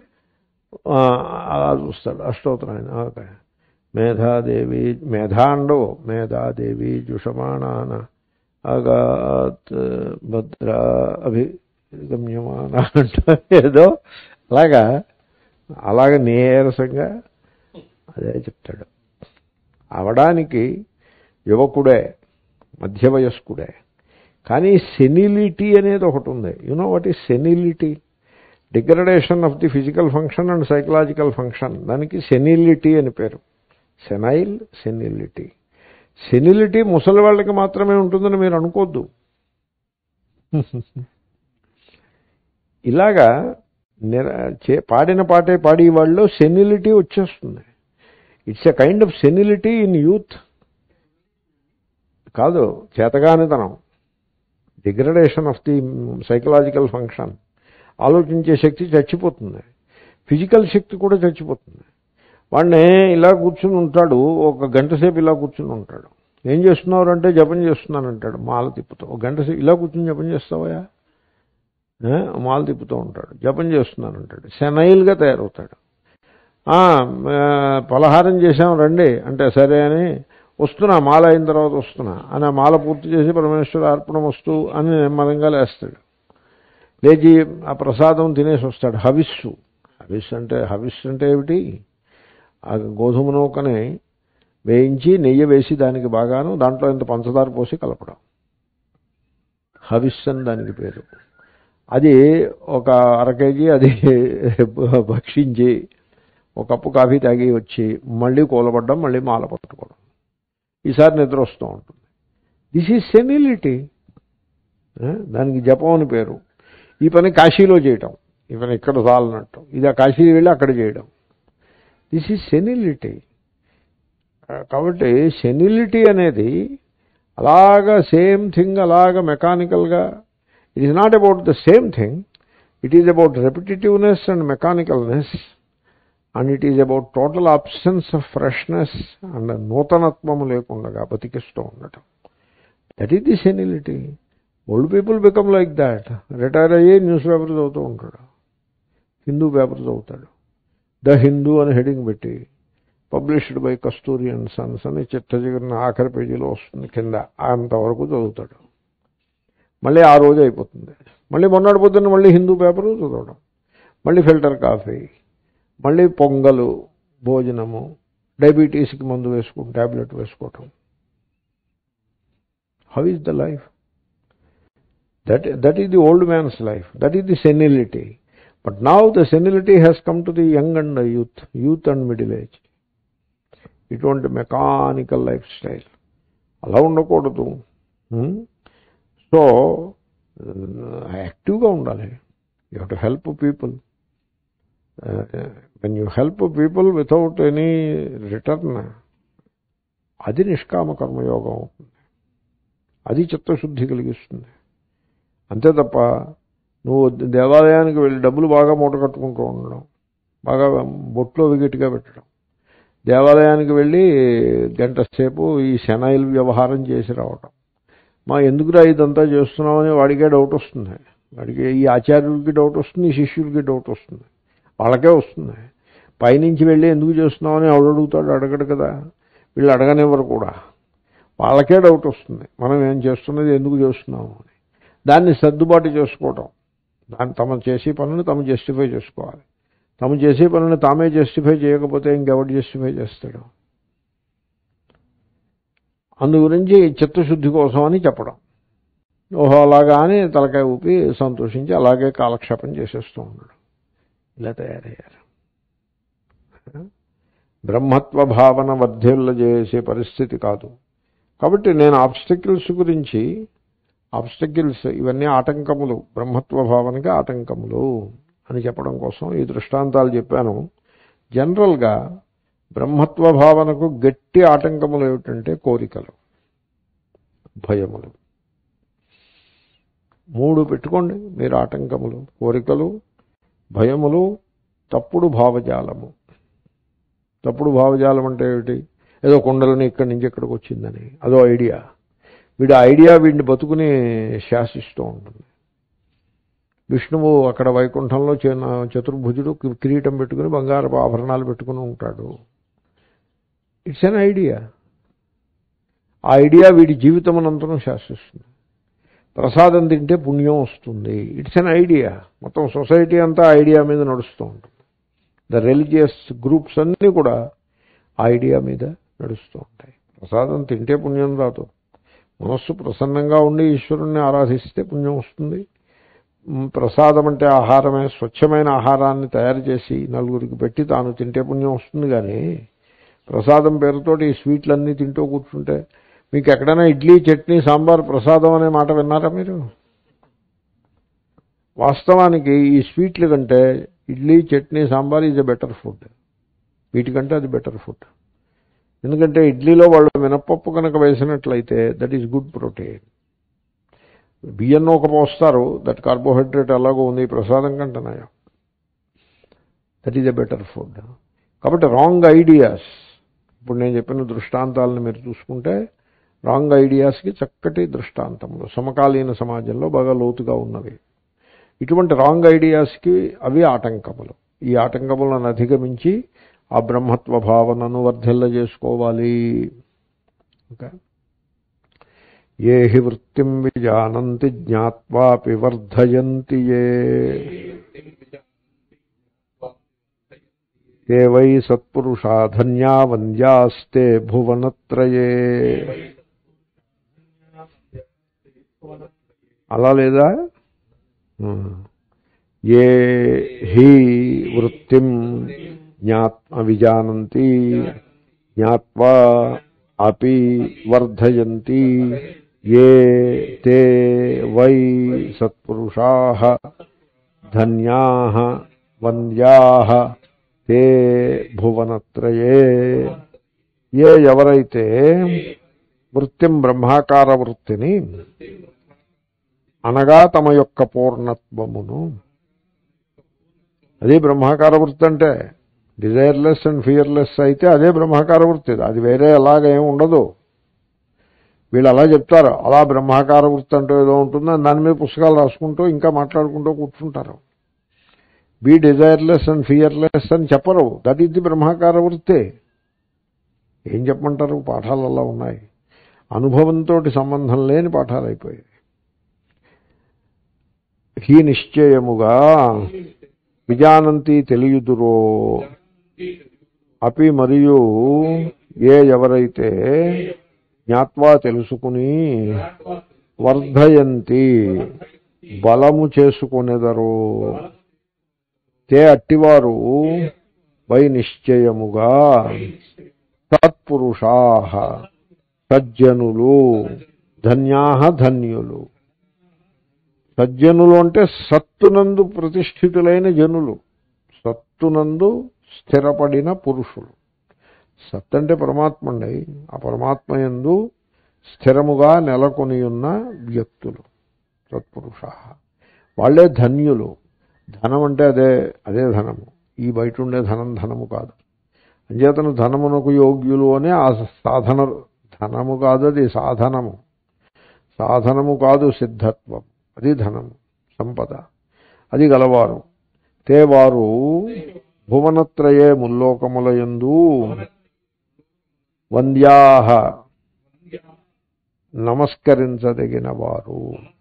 అలా చూస్తాడు అష్టోత్తరం ఆయన ఓకే మేధాదేవి మేధాండో మేధాదేవి జుషమాణాన అగాత్ భద్ర అభిగమ్యమాన అంటూ ఏదో అలాగా అలాగ నీరసంగా అదే చెప్తాడు అవడానికి యువకుడే మధ్య వయస్కుడే కానీ సెనిలిటీ అనేది ఒకటి ఉంది you know what is senility degradation of the physical function and psychological function దానికి సెనిలిటీ అని పేరు సెనైల్ సెనిలిటీ సెనిలిటీ ముసలి వాళ్ళకి మాత్రమే ఉంటుందని మీరు అనుకోద్దు ఇలాగా నిర పాడిన పాటే పాడి వాళ్ళు సెనిలిటీ వచ్చేస్తుంది it's a kind of senility in youth కాదు చేతగానితనం degradation of the psychological function ఆలోచించే శక్తి చచ్చిపోతుంది ఫిజికల్ శక్తి కూడా చచ్చిపోతుంది వాడిని ఇలా కూర్చుని ఉంటాడు ఒక గంట సేపు ఇలా కూర్చుని ఉంటాడు ఏం చేస్తున్నారు అంటే జపం చేస్తున్నాను అంటాడు మాల తిప్పుతూ ఒక గంట సేపు ఇలా కూర్చుని జపం చేస్తావా మాల తిప్పుతూ ఉంటాడు జపం చేస్తున్నాను అంటాడు సెనైల్గా తయారవుతాడు "ఆ, ఆ, పలహారం చేసాం రండి అంటే సరే అని వస్తున్నా మాల అయిన తర్వాత వస్తున్నా అని ఆ మాల పూర్తి చేసి పరమేశ్వర అర్పణ వస్తూ అని నెమ్మదంగా లేస్తాడు లేచి ఆ ప్రసాదం తినేసి వస్తాడు హవిస్సు హవిస్సు అంటే హవిస్సు అంటే ఏమిటి ఆ గోధుమ నూకని వేయించి నెయ్యి వేసి దానికి బాగాను దాంట్లో ఇంత పంచదార పోసి కలపడం హవిస్ అని దానికి పేరు అది ఒక అర కేజీ అది భక్షించి ఒక కప్పు కాఫీ తాగి వచ్చి మళ్ళీ కూలబడ్డం మళ్ళీ మాల పట్టుకోవడం ఈసారి నిద్ర వస్తూ ఉంటుంది దిస్ ఈజ్ సెనిలిటీ దానికి జపం అని పేరు ఈ పని కాశీలో చేయటం ఈ పని ఇక్కడ చాలన్నట్టు ఇది ఆ కాశీ వెళ్ళి అక్కడ చేయడం దిస్ ఈజ్ సెనిలిటీ కాబట్టి సెనిలిటీ అనేది అలాగా సేమ్ థింగ్ అలాగా మెకానికల్గా it is not about the same thing it is about repetitiveness and mechanicalness and it is about total absence of freshness and నూతనత్వము లేకుండా బతికిస్తూ ఉండటం that is the senility old people become like that retire అయ్యి newspaper చదువుతూ ఉంటాడు Hindu paper చదువుతాడు the Hindu అని heading పెట్టి published by Kasturi and sons అని చిట్ట చిగురిన ఆఖరి పేజీలో వస్తుంది కింద అంతవరకు చదువుతాడు మళ్ళీ ఆ రోజు అయిపోతుంది మళ్ళీ మొన్నటి పొద్దున్న మళ్ళీ హిందూ పేపరు చదవడం మళ్ళీ ఫిల్టర్ కాఫీ మళ్ళీ పొంగలు భోజనము డయాబెటీస్కి మందు వేసుకుంటాం ట్యాబ్లెట్ వేసుకోవటం how is the life that that is the old man's life that is the senility but now the senility has come to the young and youth youth and middle age ఇటువంటి mechanical lifestyle అలా ఉండకూడదు so యాక్టివ్గా ఉండాలి you have to help people when you help people without any return అది నిష్కామ కర్మయోగం అవుతుంది అది చిత్తశుద్ధి కలిగిస్తుంది అంతే తప్ప నువ్వు దేవాలయానికి వెళ్ళి డబ్బులు బాగా మూట కట్టుకుంటూ ఉండడం బాగా బొట్లో విగిటిగా పెట్టడం దేవాలయానికి వెళ్ళి గంట సేపు ఈ శనాయిల్ వ్యవహారం చేసి రావటం మా ఎందుకురా ఇదంతా చేస్తున్నామని వాడికే డౌట్ వస్తుంది వాడికి ఈ ఆచార్యులకి డౌట్ వస్తుంది ఈ శిష్యులకి డౌట్ వస్తుంది వాళ్ళకే వస్తుంది పైనుంచి వెళ్ళి ఎందుకు చేస్తున్నామని ఎవడు అడుగుతాడు అడగడు కదా వీళ్ళు అడగనివ్వరు కూడా వాళ్ళకే డౌట్ వస్తుంది మనం ఏం చేస్తున్నది ఎందుకు చేస్తున్నాము అని దాన్ని సర్దుబాటు చేసుకోవటం దాన్ని తమ చేసే పనులు తమ జస్టిఫై చేసుకోవాలి తమ చేసే పనులను తామే జస్టిఫై చేయకపోతే ఇంకెవడు జస్టిఫై చేస్తాడు అందు గురించి చిత్తశుద్ధి కోసం అని చెప్పడం ఓహో అలాగా అని తలకాయ ఊపి సంతోషించి అలాగే కాలక్షేపం చేసేస్తూ ఉండడం ఇలా తయారయ్యారు బ్రహ్మత్వ భావన వర్ధిల్ల చేసే పరిస్థితి కాదు కాబట్టి నేను ఆబ్స్టకిల్స్ గురించి ఆబ్స్టకిల్స్ ఇవన్నీ ఆటంకములు బ్రహ్మత్వ భావనకి ఆటంకములు అని చెప్పడం కోసం ఈ దృష్టాంతాలు చెప్పాను జనరల్గా బ్రహ్మత్వ భావనకు గట్టి ఆటంకములు ఏమిటంటే కోరికలు భయములు మూడు పెట్టుకోండి మీరు ఆటంకములు కోరికలు భయములు తప్పుడు భావజాలము తప్పుడు భావజాలం అంటే ఏమిటి ఏదో కొండలని ఇక్కడి నుంచి ఇక్కడికి వచ్చిందని అదో ఐడియా వీడి ఐడియా వీడిని బతుకుని శాసిస్తూ ఉంటుంది విష్ణువు అక్కడ వైకుంఠంలో చతుర్భుజుడు కిరీటం పెట్టుకుని బంగారపు ఆభరణాలు పెట్టుకుని ఉంటాడు ఇట్స్ ఎన్ ఐడియా ఆ ఐడియా వీడి జీవితమనంతరం శాసిస్తుంది ప్రసాదం తింటే పుణ్యం వస్తుంది ఇట్స్ ఎన్ ఐడియా మొత్తం సొసైటీ అంతా ఐడియా మీద నడుస్తూ ఉంటుంది ద రిలీజియస్ గ్రూప్స్ అన్నీ కూడా ఐడియా మీద నడుస్తూ ఉంటాయి ప్రసాదం తింటే పుణ్యం రాదు మనస్సు ప్రసన్నంగా ఉండి ఈశ్వరుణ్ణి ఆరాధిస్తే పుణ్యం వస్తుంది ప్రసాదం అంటే ఆహారమే స్వచ్ఛమైన ఆహారాన్ని తయారు చేసి నలుగురికి పెట్టి తాను తింటే పుణ్యం వస్తుంది కానీ ప్రసాదం పేరుతోటి ఈ స్వీట్లన్నీ తింటూ కూర్చుంటే మీకు ఎక్కడైనా ఇడ్లీ చట్నీ సాంబార్ ప్రసాదం అనే మాట విన్నారా మీరు వాస్తవానికి ఈ స్వీట్ల కంటే idli chutney sambar is a better food వీటికంటే అది బెటర్ ఫుడ్ ఎందుకంటే ఇడ్లీలో వాళ్ళు మినప్పప్పు కనుక వేసినట్లయితే దట్ ఈస్ గుడ్ ప్రోటీన్ బియ్యం నూక పోస్తారు దట్ కార్బోహైడ్రేట్ ఎలాగో ఉంది ప్రసాదం కంటున్నాయో that is a better food కాబట్టి రాంగ్ ఐడియాస్ ఇప్పుడు నేను చెప్పిన దృష్టాంతాలను మీరు చూసుకుంటే రాంగ్ ఐడియాస్కి చక్కటి దృష్టాంతములు సమకాలీన సమాజంలో బాగా లోతుగా ఉన్నవి ఇటువంటి రాంగ్ ఐడియాస్కి అవి ఆటంకములు ఈ ఆటంకములను అధిగమించి ఆ బ్రహ్మత్వ భావనను వర్ధిల్ల చేసుకోవాలి ఓకే ఏ హి వృత్తిం విజానంతి జ్ఞాత్వాపి వర్ధయంతి ఏ ఏ వై సత్పురుషా ధన్యా వంద్యాస్తే భువనత్రయే అలా లేదా ఏ హి వృత్తిం జ్ఞాత్మ విజానంతి జ్ఞాత్వా అపి వర్ధయంతి ఏ తే వై సత్పురుషా ధన్యా వంద్యా తే భువనత్రయే ఏ ఎవరైతే వృత్తిం బ్రహ్మాకార వృత్తిని అనగా తమ యొక్క పూర్ణత్వమును అది బ్రహ్మాకార వృత్తి అంటే డిజైర్లెస్ అండ్ ఫియర్లెస్ అయితే అదే బ్రహ్మాకార వృత్తి అది వేరే అలాగేం ఉండదు వీళ్ళు అలా చెప్తారు అలా బ్రహ్మాకార వృత్తి అంటూ ఏదో ఉంటుందని దాని మీద పుస్తకాలు రాసుకుంటూ ఇంకా మాట్లాడుకుంటూ కూర్చుంటారు బీ డిజైర్లెస్ అండ్ ఫియర్లెస్ అని చెప్పరు దట్ ఈస్ ది బ్రహ్మాకార వృత్తి ఏం చెప్పమంటారు పాఠాలు అలా ఉన్నాయి అనుభవంతో సంబంధం లేని పాఠాలు అయిపోయాయి హీ నిశ్చయముగా విజానంతి తెలియుదురో అపి మరియు ఏ ఎవరైతే జ్ఞాత్వా తెలుసుకుని వర్ధయంతి బలము చేసుకునేదరో తే అట్టివారు వై నిశ్చయముగా సత్పురుషా సజ్జనులు ధన్యా ధన్యులు సజ్జనులు అంటే సత్తునందు ప్రతిష్ఠితులైన జనులు సత్తునందు స్థిరపడిన పురుషులు సత్ అంటే పరమాత్మ అండి ఆ పరమాత్మ యందు స్థిరముగా నెలకొని ఉన్న వ్యక్తులు సత్పురుష వాళ్ళే ధన్యులు ధనం అంటే అదే అదే ధనము ఈ బయట ఉండే ధనం ధనము కాదు అంచేతను ధనమునకు యోగ్యులు అనే ఆ సాధన ధనము కాదు అది సాధనము సాధనము కాదు సిద్ధత్వం అది ధనము సంపద అది గలవారు తేవారు భువనత్రయే ముల్లోకములయందు వంద్యాహ నమస్కరించదగిన వారు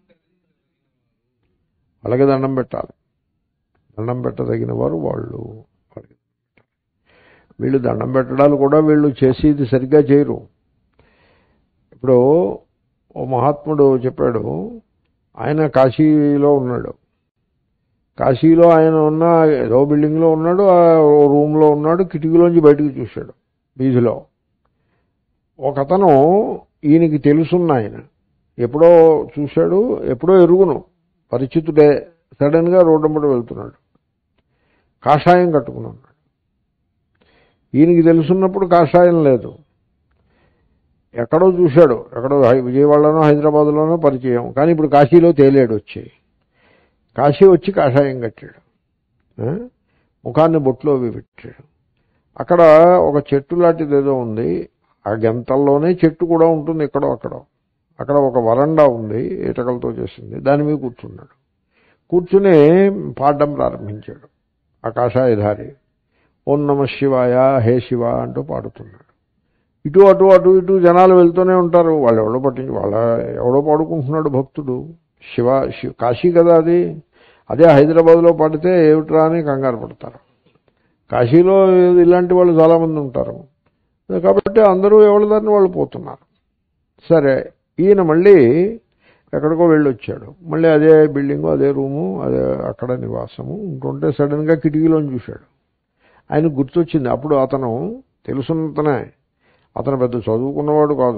అలాగే దండం పెట్టాలి దండం పెట్టదగిన వారు వాళ్ళు వాళ్ళకి వీళ్ళు దండం పెట్టడాలు కూడా వీళ్ళు చేసేది సరిగ్గా చేయరు ఇప్పుడు ఓ మహాత్ముడు చెప్పాడు ఆయన కాశీలో ఉన్నాడు కాశీలో ఆయన ఉన్న ఏదో బిల్డింగ్లో ఉన్నాడు ఆ రూమ్లో ఉన్నాడు కిటికీలోంచి బయటకు చూశాడు వీధిలో ఒక అతను ఈయనకి తెలుసున్న ఆయన ఎప్పుడో చూశాడు ఎప్పుడో ఎరుగును పరిచితుడే సడన్గా రోడ్డంబడి వెళ్తున్నాడు కాషాయం కట్టుకుని ఉన్నాడు ఈయనకి తెలుసున్నప్పుడు కాషాయం లేదు ఎక్కడో చూశాడు ఎక్కడో హై- విజయవాడలోనో హైదరాబాద్లోనో పరిచయం కానీ ఇప్పుడు కాశీలో తేలేడు వచ్చి కాశీ వచ్చి కాషాయం కట్టాడు ఆ? ముఖాన్ని బొట్లో అవి పెట్టాడు అక్కడ ఒక చెట్టు లాంటిది ఏదో ఉంది ఆ గంతల్లోనే చెట్టు కూడా ఉంటుంది ఎక్కడో అక్కడో అక్కడ ఒక వరండా ఉంది ఇటకలతో చేసింది దాని మీద కూర్చున్నాడు కూర్చుని పాడడం ప్రారంభించాడు ఆ కాషాయధారి ఓం నమ శివాయ హే శివ అంటూ పాడుతున్నాడు ఇటు అటు అటు ఇటు జనాలు వెళ్తూనే ఉంటారు వాళ్ళు ఎవడో పట్టించి వాళ్ళ ఎవడో పాడుకుంటున్నాడు భక్తుడు శివ శివ కాశీ కదా అది అదే హైదరాబాద్లో పడితే ఏమిట్రా అని కంగారు పడతారు కాశీలో ఇలాంటి వాళ్ళు చాలామంది ఉంటారు కాబట్టి అందరూ ఎవరి దారిని వాళ్ళు పోతున్నారు సరే ఈయన మళ్ళీ ఎక్కడికో వెళ్ళొచ్చాడు మళ్ళీ అదే బిల్డింగు అదే రూము అదే అక్కడ నివాసము ఉంటుంటే సడన్గా కిటికీలోని చూశాడు ఆయన గుర్తొచ్చింది అప్పుడు అతను తెలుసున్నతనే అతను పెద్ద చదువుకున్నవాడు కాదు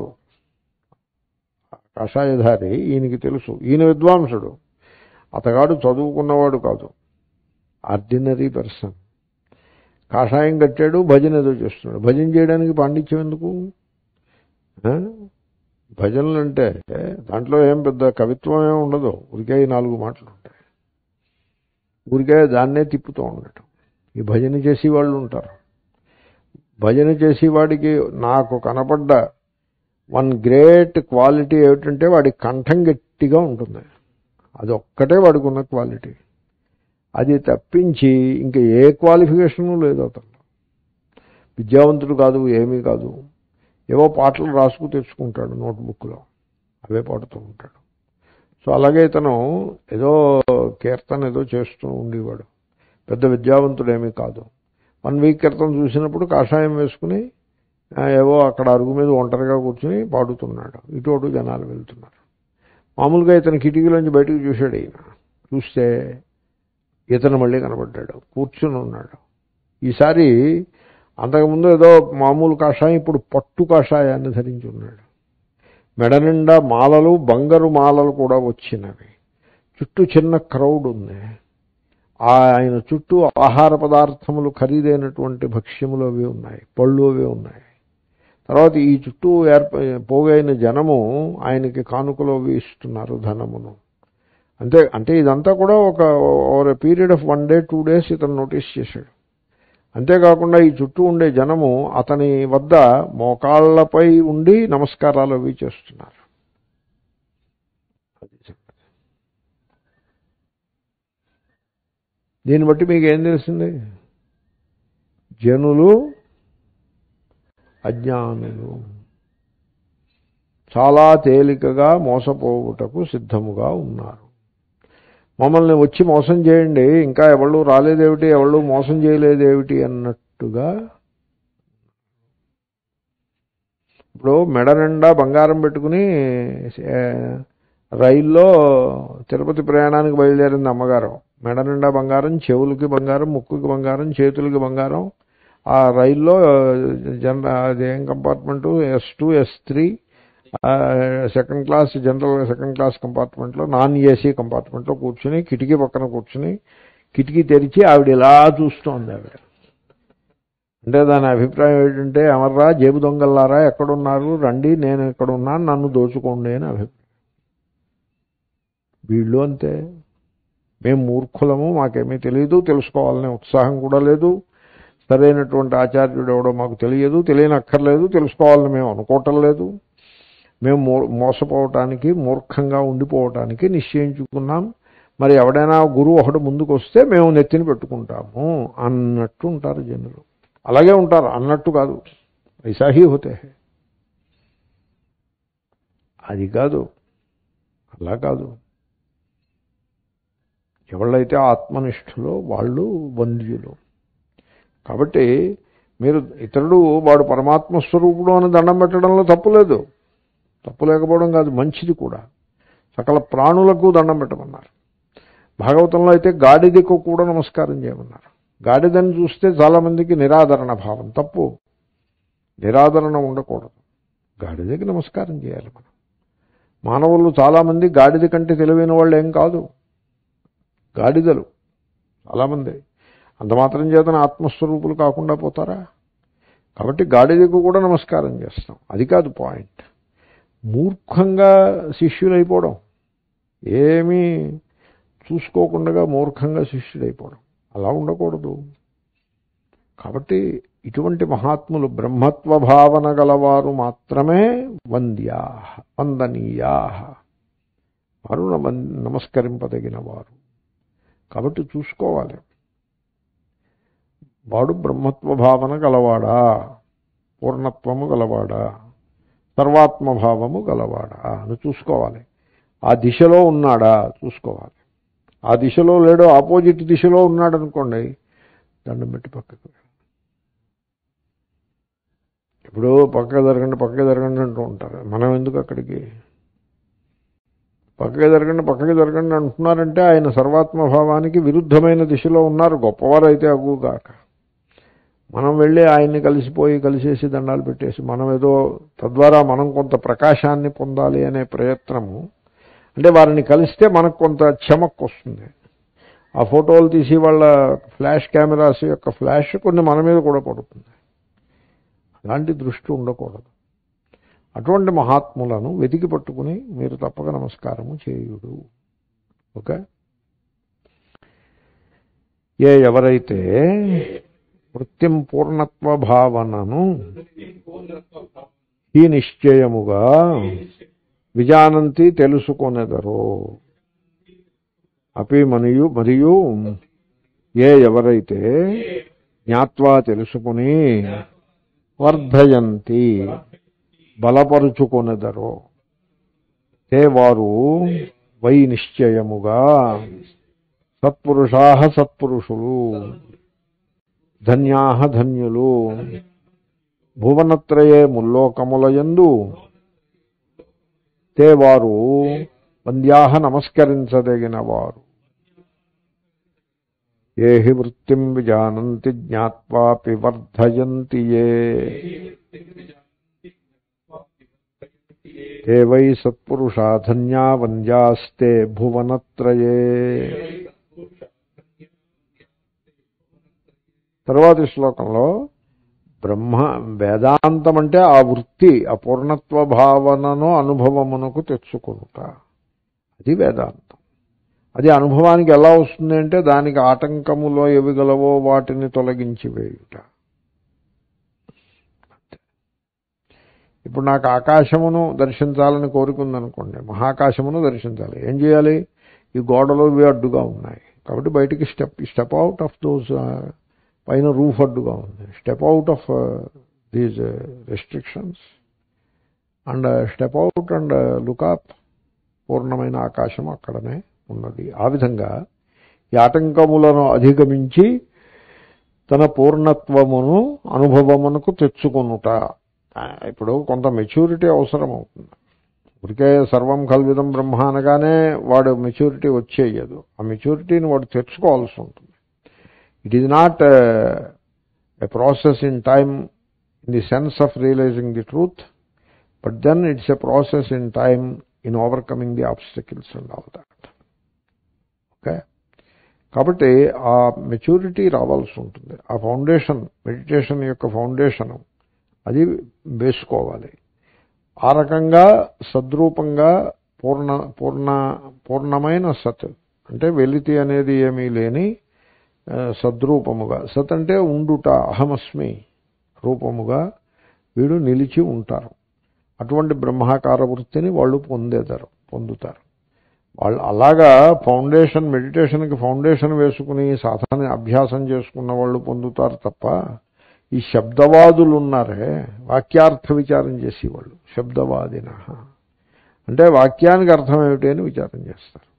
కషాయధారి ఈయనకి తెలుసు ఈయన విద్వాంసుడు అతగాడు చదువుకున్నవాడు కాదు ఆర్డినరీ పర్సన్ కాషాయం కట్టాడు భజన ఏదో చేస్తున్నాడు భజన చేయడానికి పాండిత్యం ఎందుకు ఆ? భజనలు అంటే దాంట్లో ఏం పెద్ద కవిత్వం ఏమి ఉండదు ఊరికే ఈ నాలుగు మాటలు ఉంటాయి ఊరికే దాన్నే తిప్పుతూ ఉండటం ఈ భజన చేసే వాళ్ళు ఉంటారు భజన చేసేవాడికి నాకు కనపడ్డ వన్ గ్రేట్ క్వాలిటీ ఏమిటంటే వాడి కంఠం గట్టిగా ఉంటుంది అది ఒక్కటే వాడికి ఉన్న క్వాలిటీ అది తప్పించి ఇంకా ఏ క్వాలిఫికేషను లేదు అతను విద్యావంతుడు కాదు ఏమీ కాదు ఏవో పాటలు రాసుకు తెచ్చుకుంటాడు నోట్బుక్లో అవే పాడుతూ ఉంటాడు సో అలాగే ఇతను ఏదో కీర్తన ఏదో చేస్తూ ఉండేవాడు పెద్ద విద్యావంతుడేమీ కాదు వన్ వీక్ క్రితం చూసినప్పుడు కాషాయం వేసుకుని ఆ, ఏవో అక్కడ అరుగు మీద ఒంటరిగా కూర్చుని పాడుతున్నాడు ఇటు అటు జనాలు వెళ్తున్నారు మామూలుగా ఇతను కిటికీలోంచి బయటకు చూశాడు ఈయన చూస్తే ఇతను మళ్ళీ కనబడ్డాడు కూర్చుని ఉన్నాడు ఈసారి అంతకుముందు ఏదో మామూలు కాషాయం ఇప్పుడు పట్టు కాషాయాన్ని ధరించి ఉన్నాడు మెడ నిండా మాలలు బంగారు మాలలు కూడా వచ్చినవి చుట్టూ చిన్న క్రౌడ్ ఉంది ఆ ఆయన చుట్టూ ఆహార పదార్థములు ఖరీదైనటువంటి భక్ష్యములు అవి ఉన్నాయి పళ్ళు అవి ఉన్నాయి తర్వాత ఈ చుట్టూ ఏర్ప పోగైన జనము ఆయనకి కానుకలు అవి ఇస్తున్నారు ధనమును అంతే అంటే ఇదంతా కూడా ఒక over period of one day two days ఇతను నోటీస్ చేశాడు అంతేకాకుండా ఈ చుట్టూ ఉండే జనము అతని వద్ద మోకాళ్లపై ఉండి నమస్కారాలు అవి చేస్తున్నారు అది సంగతి. దీన్ని బట్టి మీకు ఏం తెలిసింది జనులు అజ్ఞానులు చాలా తేలికగా మోసపోవుటకు సిద్ధముగా ఉన్నారు మమ్మల్ని వచ్చి మోసం చేయండి ఇంకా ఎవళ్ళు రాలేదేమిటి ఎవళ్ళు మోసం చేయలేదేమిటి అన్నట్టుగా ఇప్పుడు మెడ నిండా బంగారం పెట్టుకుని ఏ, రైల్లో తిరుపతి ప్రయాణానికి బయలుదేరింది అమ్మగారు మెడ నిండా బంగారం చెవులకి బంగారం ముక్కుకి బంగారం చేతులకి బంగారం ఆ రైల్లో జన అదేం compartment S two S three second class general second class కంపార్ట్మెంట్లో నాన్ ఏసీ కంపార్ట్మెంట్లో కూర్చుని కిటికీ పక్కన కూర్చుని కిటికీ తెరిచి ఆవిడ ఇలా చూస్తోంది ఆవిడ అంటే దాని అభిప్రాయం ఏంటంటే అమర్రా జేబు దొంగల్లారా ఎక్కడున్నారు రండి నేను ఎక్కడున్నాను నన్ను దోచుకోండి అని అభిప్రాయం వీళ్ళు అంతే మేము మూర్ఖులము మాకేమీ తెలియదు తెలుసుకోవాలనే ఉత్సాహం కూడా లేదు సరైనటువంటి ఆచార్యుడు ఎవడో మాకు తెలియదు తెలియనక్కర్లేదు తెలుసుకోవాలని మేము అనుకోవటం లేదు మేము మో- మోసపోవటానికి మూర్ఖంగా ఉండిపోవటానికి నిశ్చయించుకున్నాం మరి ఎవడైనా గురువు ఒకడు ముందుకు వస్తే మేము నెత్తిని పెట్టుకుంటాము అన్నట్టు ఉంటారు జనులు అలాగే ఉంటారు అన్నట్టు కాదు ఐసాహీ హోతే హై. అది కాదు అలా కాదు ఎవళ్ళైతే ఆత్మనిష్ఠులో వాళ్ళు వంద్యులు కాబట్టి మీరు ఇతరుడు వాడు పరమాత్మ స్వరూపుడు అని దండం పెట్టడంలో తప్పు లేదు తప్పు లేకపోవడం కాదు మంచిది కూడా సకల ప్రాణులకు దండం పెట్టమన్నారు భాగవతంలో అయితే గాడిదకు కూడా నమస్కారం చేయమన్నారు గాడిదని చూస్తే చాలామందికి నిరాదరణ భావం తప్పు నిరాదరణ ఉండకూడదు గాడిదకి నమస్కారం చేయాలి మనం మానవులు చాలామంది గాడిద కంటే తెలివైన వాళ్ళు ఏం కాదు గాడిదలు చాలామంది అంత మాత్రం చేతన ఆత్మస్వరూపులు కాకుండా పోతారా కాబట్టి గాడిదకు కూడా నమస్కారం చేస్తాం అది కాదు పాయింట్ మూర్ఖంగా శిష్యులైపోవడం ఏమీ చూసుకోకుండా మూర్ఖంగా శిష్యుడైపోవడం అలా ఉండకూడదు కాబట్టి ఇటువంటి మహాత్ములు బ్రహ్మత్వ భావన గలవారు మాత్రమే వంద్యా వందనీయా వారు నమ- నమస్కరింపదగిన వారు కాబట్టి చూసుకోవాలి వాడు బ్రహ్మత్వ భావన గలవాడా పూర్ణత్వము గలవాడా సర్వాత్మభావము గలవాడా అని చూసుకోవాలి ఆ దిశలో ఉన్నాడా చూసుకోవాలి ఆ దిశలో లేడో ఆపోజిట్ దిశలో ఉన్నాడు అనుకోండి దండం పెట్టి పక్కకు వెళ్ళాలి. ఇప్పుడు పక్క జరగండి పక్కకి జరగండి అంటూ ఉంటారు మనం ఎందుకు అక్కడికి పక్కకి జరగండి పక్కకి జరగండి అంటున్నారంటే ఆయన సర్వాత్మభావానికి విరుద్ధమైన దిశలో ఉన్నారు గొప్పవారైతే అగుగాక మనం వెళ్ళి ఆయన్ని కలిసిపోయి కలిసేసి దండాలు పెట్టేసి మనం ఏదో తద్వారా మనం కొంత ప్రకాశాన్ని పొందాలి అనే ప్రయత్నము అంటే వారిని కలిస్తే మనకు కొంత చెమక్కు వస్తుంది ఆ ఫోటోలు తీసి వాళ్ళ ఫ్లాష్ కెమెరాస్ యొక్క ఫ్లాష్ కొన్ని మన మీద కూడా పడుతుంది అలాంటి దృష్టి ఉండకూడదు అటువంటి మహాత్ములను వెతికి పట్టుకుని మీరు తప్పక నమస్కారము చేయుడు ఓకే ఏ ఎవరైతే వృత్తిం పూర్ణత్వ భావనను ఈ నిశ్చయముగా విజానంతి తెలుసుకొనెదరో అపి మరియు మరియు ఏ ఎవరైతే జ్ఞాత్వా తెలుసుకుని వర్ధయంతి బలపరుచుకొనెదరో తే వారు వై నిశ్చయముగా సత్పురుషా సత్పురుషులు ధన్యా ధన్యులు భువనత్రయే ముల్లోకములయందు తే వారు వంద్యా నమస్కరించదగిన వారు ఏ హి వృత్తిం విజానంతి జ్ఞాత్వాపి వర్ధయంతి ఏ తే వై సత్పురుషా ధన్యా వంద్యాస్తే భువనత్రయే తర్వాతి శ్లోకంలో బ్రహ్మ వేదాంతం అంటే ఆ వృత్తి ఆ పూర్ణత్వ భావనను అనుభవమునకు తెచ్చుకుంట అది వేదాంతం అది అనుభవానికి ఎలా వస్తుంది అంటే దానికి ఆటంకములో ఎవి గలవో వాటిని తొలగించి వేయుట ఇప్పుడు నాకు ఆకాశమును దర్శించాలని కోరుకుందనుకోండి మహాకాశమును దర్శించాలి ఏం చేయాలి ఈ గోడలు ఇవి అడ్డుగా ఉన్నాయి కాబట్టి బయటికి step step out of those పైన రూఫ్ అడ్డుగా ఉంది step out of these restrictions and step out and look up పూర్ణమైన ఆకాశం అక్కడనే ఉన్నది ఆ విధంగా ఈ ఆటంకములను అధిగమించి తన పూర్ణత్వమును అనుభవమునకు తెచ్చుకొనుట ఇప్పుడు కొంత మెచ్యూరిటీ అవసరం అవుతుంది ఇప్పటికే సర్వం కల్విదం బ్రహ్మ అనగానే వాడు మెచ్యూరిటీ వచ్చేయదు ఆ మెచ్యూరిటీని వాడు తెచ్చుకోవాల్సి ఉంటుంది it is not a process in time in the sense of realising the truth but then it's a process in time in overcoming the obstacles and all that okay కాబట్టి ఆ మెచ్యూరిటీ రావాల్సి ఉంటుంది ఆ foundation meditation యొక్క foundation అది వేసుకోవాలి ఆ రకంగా సద్రూపంగా పూర్ణ పూర్ణ పూర్ణమైన సత్ అంటే వెలితి అనేది ఏమీ లేని సద్రూపముగా సత్ అంటే ఉండుట అహమస్మి రూపముగా వీడు నిలిచి ఉంటారు అటువంటి బ్రహ్మాకార వృత్తిని వాళ్ళు పొందేదారు పొందుతారు వాళ్ళు అలాగా ఫౌండేషన్ మెడిటేషన్కి ఫౌండేషన్ వేసుకుని సాధన అభ్యాసం చేసుకున్న వాళ్ళు పొందుతారు తప్ప ఈ శబ్దవాదులు ఉన్నారే వాక్యార్థ విచారం చేసేవాళ్ళు శబ్దవాదిన అంటే వాక్యానికి అర్థం ఏమిటి అని విచారం చేస్తారు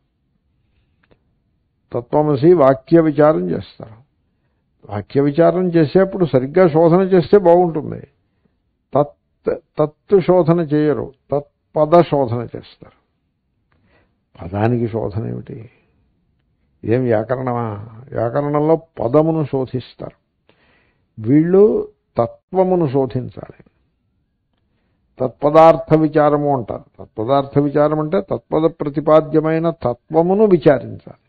తత్వమసి వాక్య విచారం చేస్తారు వాక్య విచారం చేసేప్పుడు సరిగ్గా శోధన చేస్తే బాగుంటుంది తత్ తత్ శోధన చేయరు తత్పద శోధన చేస్తారు పదానికి శోధన ఏమిటి ఇదేం వ్యాకరణమా వ్యాకరణంలో పదమును శోధిస్తారు వీళ్ళు తత్వమును శోధించాలి తత్పదార్థ విచారము అంటారు తత్పదార్థ విచారం అంటే తత్పద ప్రతిపాద్యమైన తత్వమును విచారించాలి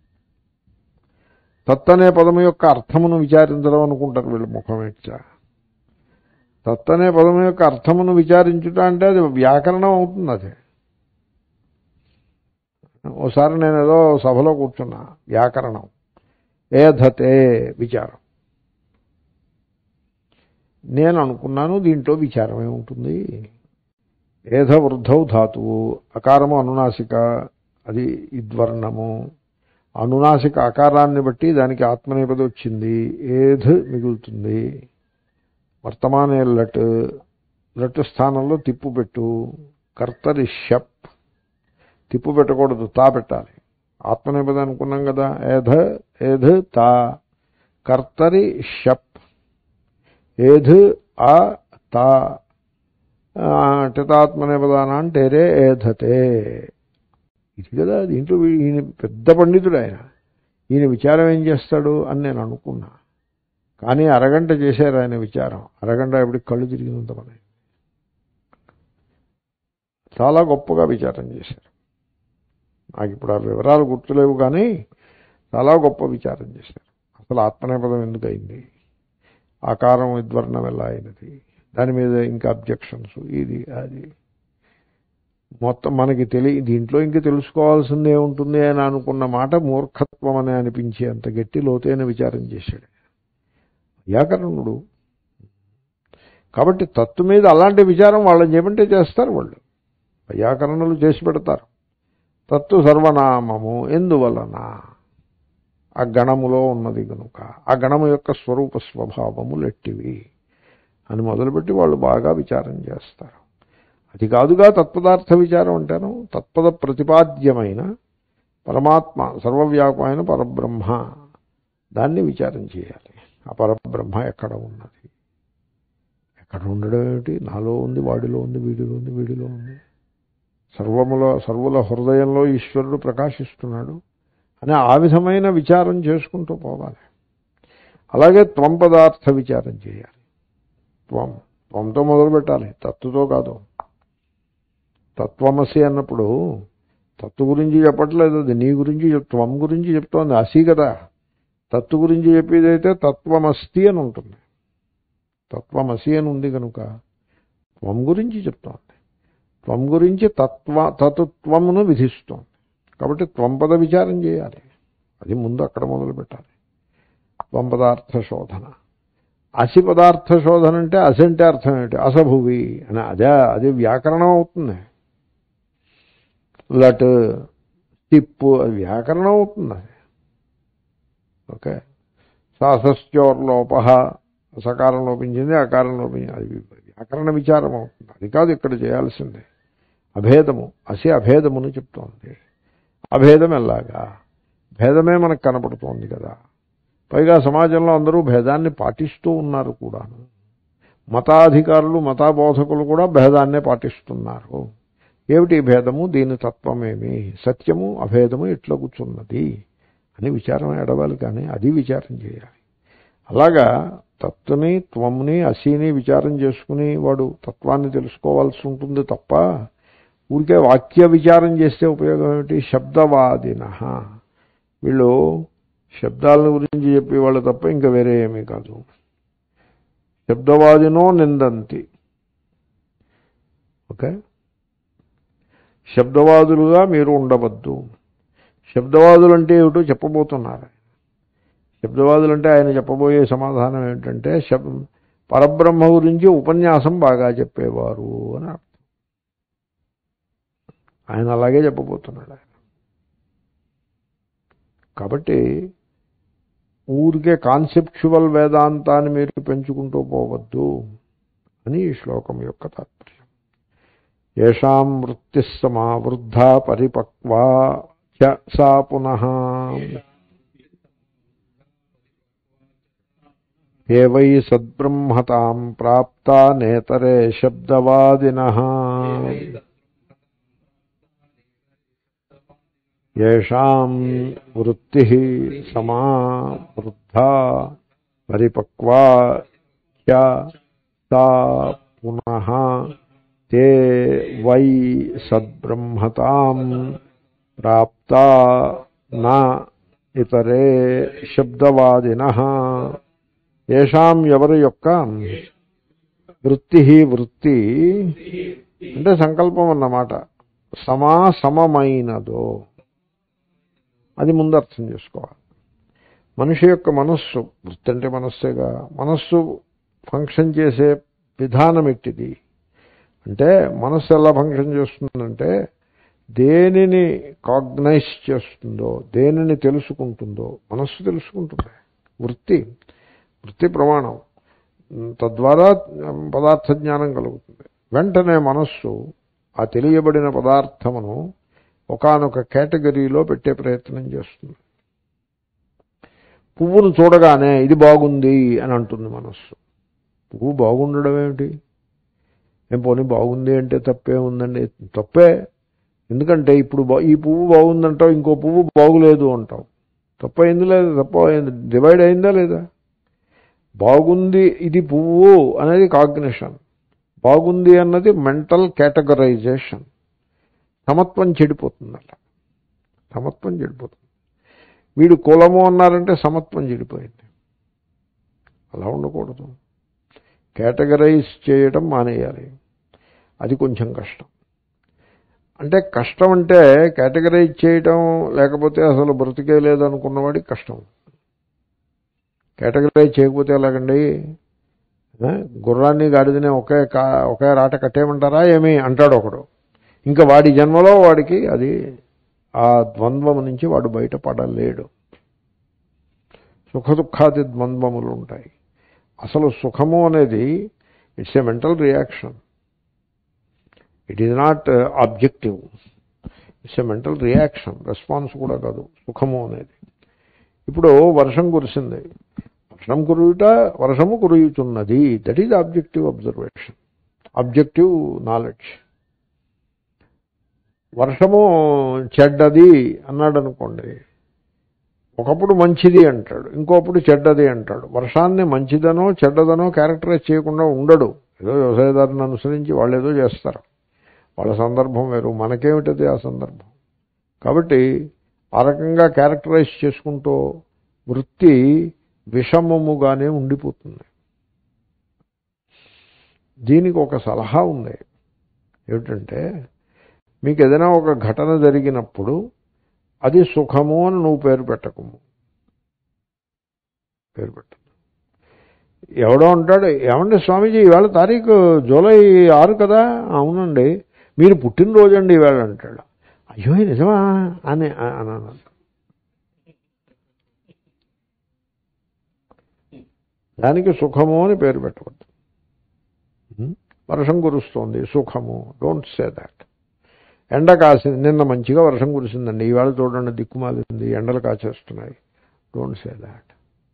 తత్ అనే పదము యొక్క అర్థమును విచారించడం అనుకుంటారు వీళ్ళు ముఖమేచ్చా తత్ అనే పదము యొక్క అర్థమును విచారించుట అంటే అది వ్యాకరణం అవుతుంది అది ఓసారి నేను ఏదో సభలో కూర్చున్నా వ్యాకరణం ఏధతే విచారం నేను అనుకున్నాను దీంట్లో విచారం ఏముంటుంది ఏధ వృద్ధౌ ధాతువు అకారము అనునాసిక అది ఇద్వర్ణము అనునాసిక ఆకారాన్ని బట్టి దానికి ఆత్మనేపది వచ్చింది ఏధ్ మిగులుతుంది వర్తమానే లట్ లట్ స్థానంలో తిప్పు పెట్టు కర్తరి షప్ తిప్పు పెట్టకూడదు తా పెట్టాలి ఆత్మనేపది అనుకున్నాం కదా ఏధ ఏధ్ తా కర్తరి షప్ ఏధ్ ఆ తా టితాత్మనేపదానా అంటేరే ఏధతే ఇది కదా దీంట్లో ఈయన పెద్ద పండితుడు ఆయన ఈయన విచారం ఏం చేస్తాడు అని నేను అనుకున్నా కానీ అరగంట చేశారు ఆయన విచారం అరగంట ఎప్పటికి కళ్ళు తిరిగినంత పని చాలా గొప్పగా విచారం చేశారు నాకు ఇప్పుడు ఆ వివరాలు గుర్తులేవు కానీ చాలా గొప్ప విచారం చేశారు అసలు ఆత్మనేపదం ఎందుకు అయింది ఆకారం విద్వర్ణం ఎలా అయినది దాని మీద ఇంకా అబ్జెక్షన్స్ ఇది అది మొత్తం మనకి తెలియ దీంట్లో ఇంక తెలుసుకోవాల్సిందే ఉంటుంది అని అనుకున్న మాట మూర్ఖత్వం అని అనిపించే అంత గట్టి లోతైన విచారం చేశాడు వ్యాకరణుడు కాబట్టి తత్తు మీద అలాంటి విచారం వాళ్ళని చేయమంటే చేస్తారు వాళ్ళు వ్యాకరణలు చేసి పెడతారు తత్తు సర్వనామము ఎందువలన ఆ గణములో ఉన్నది కనుక ఆ గణము యొక్క స్వరూప స్వభావములు ఎట్టివి అని మొదలుపెట్టి వాళ్ళు బాగా విచారం చేస్తారు అది కాదుగా తత్పదార్థ విచారం అంటాను తత్పద ప్రతిపాద్యమైన పరమాత్మ సర్వవ్యాపమైన పరబ్రహ్మ దాన్ని విచారం చేయాలి ఆ పరబ్రహ్మ ఎక్కడ ఉన్నది ఎక్కడ ఉండడం ఏమిటి నాలో ఉంది వాడిలో ఉంది వీడిలో ఉంది వీడిలో ఉంది సర్వములో సర్వుల హృదయంలో ఈశ్వరుడు ప్రకాశిస్తున్నాడు అని ఆ విధమైన విచారం చేసుకుంటూ పోవాలి అలాగే త్వం పదార్థ విచారం చేయాలి త్వం త్వంతో మొదలు పెట్టాలి తత్తుతో కాదు తత్వమసి అన్నప్పుడు తత్తు గురించి చెప్పట్లేదు అది నీ గురించి చెప్ త్వం గురించి చెప్తోంది అసి కదా తత్తు గురించి చెప్పేదైతే తత్వమస్తి అని ఉంటుంది తత్వమసి అని ఉంది కనుక త్వం గురించి చెప్తోంది త్వం గురించి తత్వ తత్వమును విధిస్తోంది కాబట్టి త్వంపద విచారం చేయాలి అది ముందు అక్కడ మొదలు పెట్టాలి త్వం పదార్థ శోధన అసి పదార్థ శోధన అంటే అసి అంటే అర్థం ఏంటి అసభువి అని అదే అది వ్యాకరణం అవుతుంది లట్ తిప్పు అది వ్యాకరణం అవుతుంది ఓకే సాసస్యోర్లోప సకారం లోపించింది అకారం లోపించింది అది వ్యాకరణ విచారం అవుతుంది అది కాదు ఇక్కడ చేయాల్సిందే అభేదము అసి అభేదమును చెప్తోంది అభేదం ఎలాగా భేదమే మనకు కనపడుతోంది కదా పైగా సమాజంలో అందరూ భేదాన్ని పాటిస్తూ ఉన్నారు కూడాను మతాధికారులు మతాబోధకులు కూడా భేదాన్నే పాటిస్తున్నారు ఏమిటి భేదము దీని తత్వమేమి సత్యము అభేదము ఇట్లా కూర్చున్నది అని విచారం ఎడవాలి కానీ అది విచారం చేయాలి అలాగా తత్తుని త్వముని అసిని విచారం చేసుకుని వాడు తత్వాన్ని తెలుసుకోవాల్సి ఉంటుంది తప్ప ఊరికే వాక్య విచారం చేస్తే ఉపయోగం ఏమిటి శబ్దవాదిన వీళ్ళు శబ్దాల గురించి చెప్పేవాళ్ళు తప్ప ఇంకా వేరే ఏమీ కాదు శబ్దవాదినో నిందంతి ఓకే శబ్దవాదులుగా మీరు ఉండవద్దు శబ్దవాదులు అంటే ఏమిటో చెప్పబోతున్నారు శబ్దవాదులు అంటే ఆయన చెప్పబోయే సమాధానం ఏంటంటే శబ్ పరబ్రహ్మ గురించి ఉపన్యాసం బాగా చెప్పేవారు అని అర్థం ఆయన అలాగే చెప్పబోతున్నాడు ఆయన కాబట్టి ఊరికే కాన్సెప్చువల్ వేదాంతాన్ని మీరు పెంచుకుంటూ పోవద్దు అని ఈ శ్లోకం యొక్క తాత్పర్యం ఏషాం వృత్తి సమావృద్ధ పరిపక్వా చ సా పునః ఏవై సద్బ్రహ్మతాం ప్రాప్తా నేతరే శబ్దవాదిన ఏషాం వృత్తి సమా వృద్ధా పరిపక్వా చ తా పునః తే వై సద్బ్రహ్మతాం ప్రాప్తా నా ఇతరే శబ్దవాదిన ఏషాం ఎవరి యొక్క వృత్తి వృత్తి అంటే సంకల్పం అన్నమాట సమా సమమైనదో అది ముందు అర్థం చేసుకోవాలి మనిషి యొక్క మనస్సు వృత్తి అంటే మనస్సేగా మనస్సు ఫంక్షన్ చేసే విధానం ఎట్టిది అంటే మనస్సు ఎలా ఫంక్షన్ చేస్తుందంటే దేనిని కాగ్నైజ్ చేస్తుందో దేనిని తెలుసుకుంటుందో మనస్సు తెలుసుకుంటుంది వృత్తి వృత్తి ప్రమాణం తద్వారా పదార్థ జ్ఞానం కలుగుతుంది వెంటనే మనస్సు ఆ తెలియబడిన పదార్థమును ఒకనొక కేటగిరీలో పెట్టే ప్రయత్నం చేస్తుంది పువ్వును చూడగానే ఇది బాగుంది అని అంటుంది మనస్సు పువ్వు బాగుండడం ఏమిటి ఏం పోనీ బాగుంది అంటే తప్పే ఉందండి తప్పే ఎందుకంటే ఇప్పుడు ఈ పువ్వు బాగుందంటావు ఇంకో పువ్వు బాగులేదు అంటావు తప్ప అయింది లేదు తప్ప డివైడ్ అయిందా లేదా బాగుంది ఇది పువ్వు అనేది కాగ్నిషన్ బాగుంది అన్నది మెంటల్ కేటగరైజేషన్ సమత్వం చెడిపోతుంది అలా సమత్వం చెడిపోతుంది వీడు కులము అన్నారంటే సమత్వం చెడిపోయింది అలా ఉండకూడదు కేటగరైజ్ చేయడం మానేయాలి అది కొంచెం కష్టం అంటే కష్టం అంటే కేటగరైజ్ చేయటం లేకపోతే అసలు బ్రతికే లేదనుకున్నవాడికి కష్టం కేటగరైజ్ చేయకపోతే ఎలాగండి ఆ, గుర్రాన్ని గాడిదని ఒకే కా ఒకే రాట కట్టేయమంటారా ఏమి అంటాడు ఒకడు ఇంకా వాడి జన్మలో వాడికి అది ఆ ద్వంద్వము నుంచి వాడు బయటపడలేడు సుఖ దుఃఖాది ద్వంద్వములు ఉంటాయి అసలు సుఖము అనేది it's a mental reaction it is not objective it's a mental reaction response కూడా కాదు సుఖము అనేది ఇప్పుడు వర్షం కురిసింది వర్షం కురుయుట వర్షము కురుయుతున్నది that is objective observation objective knowledge వర్షము చెడ్డది అన్నాడు అనుకోండి ఒకప్పుడు మంచిది అంటాడు ఇంకోప్పుడు చెడ్డది అంటాడు వర్షాన్ని మంచిదనో చెడ్డదనో క్యారెక్టరైజ్ చేయకుండా ఉండడు ఏదో వ్యవసాయదారుని అనుసరించి వాళ్ళు ఏదో చేస్తారు వాళ్ళ సందర్భం వేరు మనకేమిటది ఆ సందర్భం కాబట్టి ఆ రకంగా క్యారెక్టరైజ్ చేసుకుంటూ వృత్తి విషమముగానే ఉండిపోతుంది దీనికి ఒక సలహా ఉంది ఏమిటంటే మీకు ఏదైనా ఒక ఘటన జరిగినప్పుడు అది సుఖము అని నువ్వు పేరు పెట్టకము పేరు పెట్ట ఎవడో ఉంటాడు ఏమండి స్వామీజీ ఈవేళ తారీఖు జూలై ఆరు కదా అవునండి మీరు పుట్టినరోజు అండి ఈవేళ అంటాడు అయ్యో నిజమా అని అన్నాను దానికి సుఖము అని పేరు పెట్టవద్దు వర్షం కురుస్తోంది సుఖము డోంట్ సే దాట్ ఎండ కాసింది నిన్న మంచిగా వర్షం కురిసిందండి ఈవేళ చూడండి దిక్కుమాలింది ఎండలు కాచేస్తున్నాయి డోంట్ సే దాట్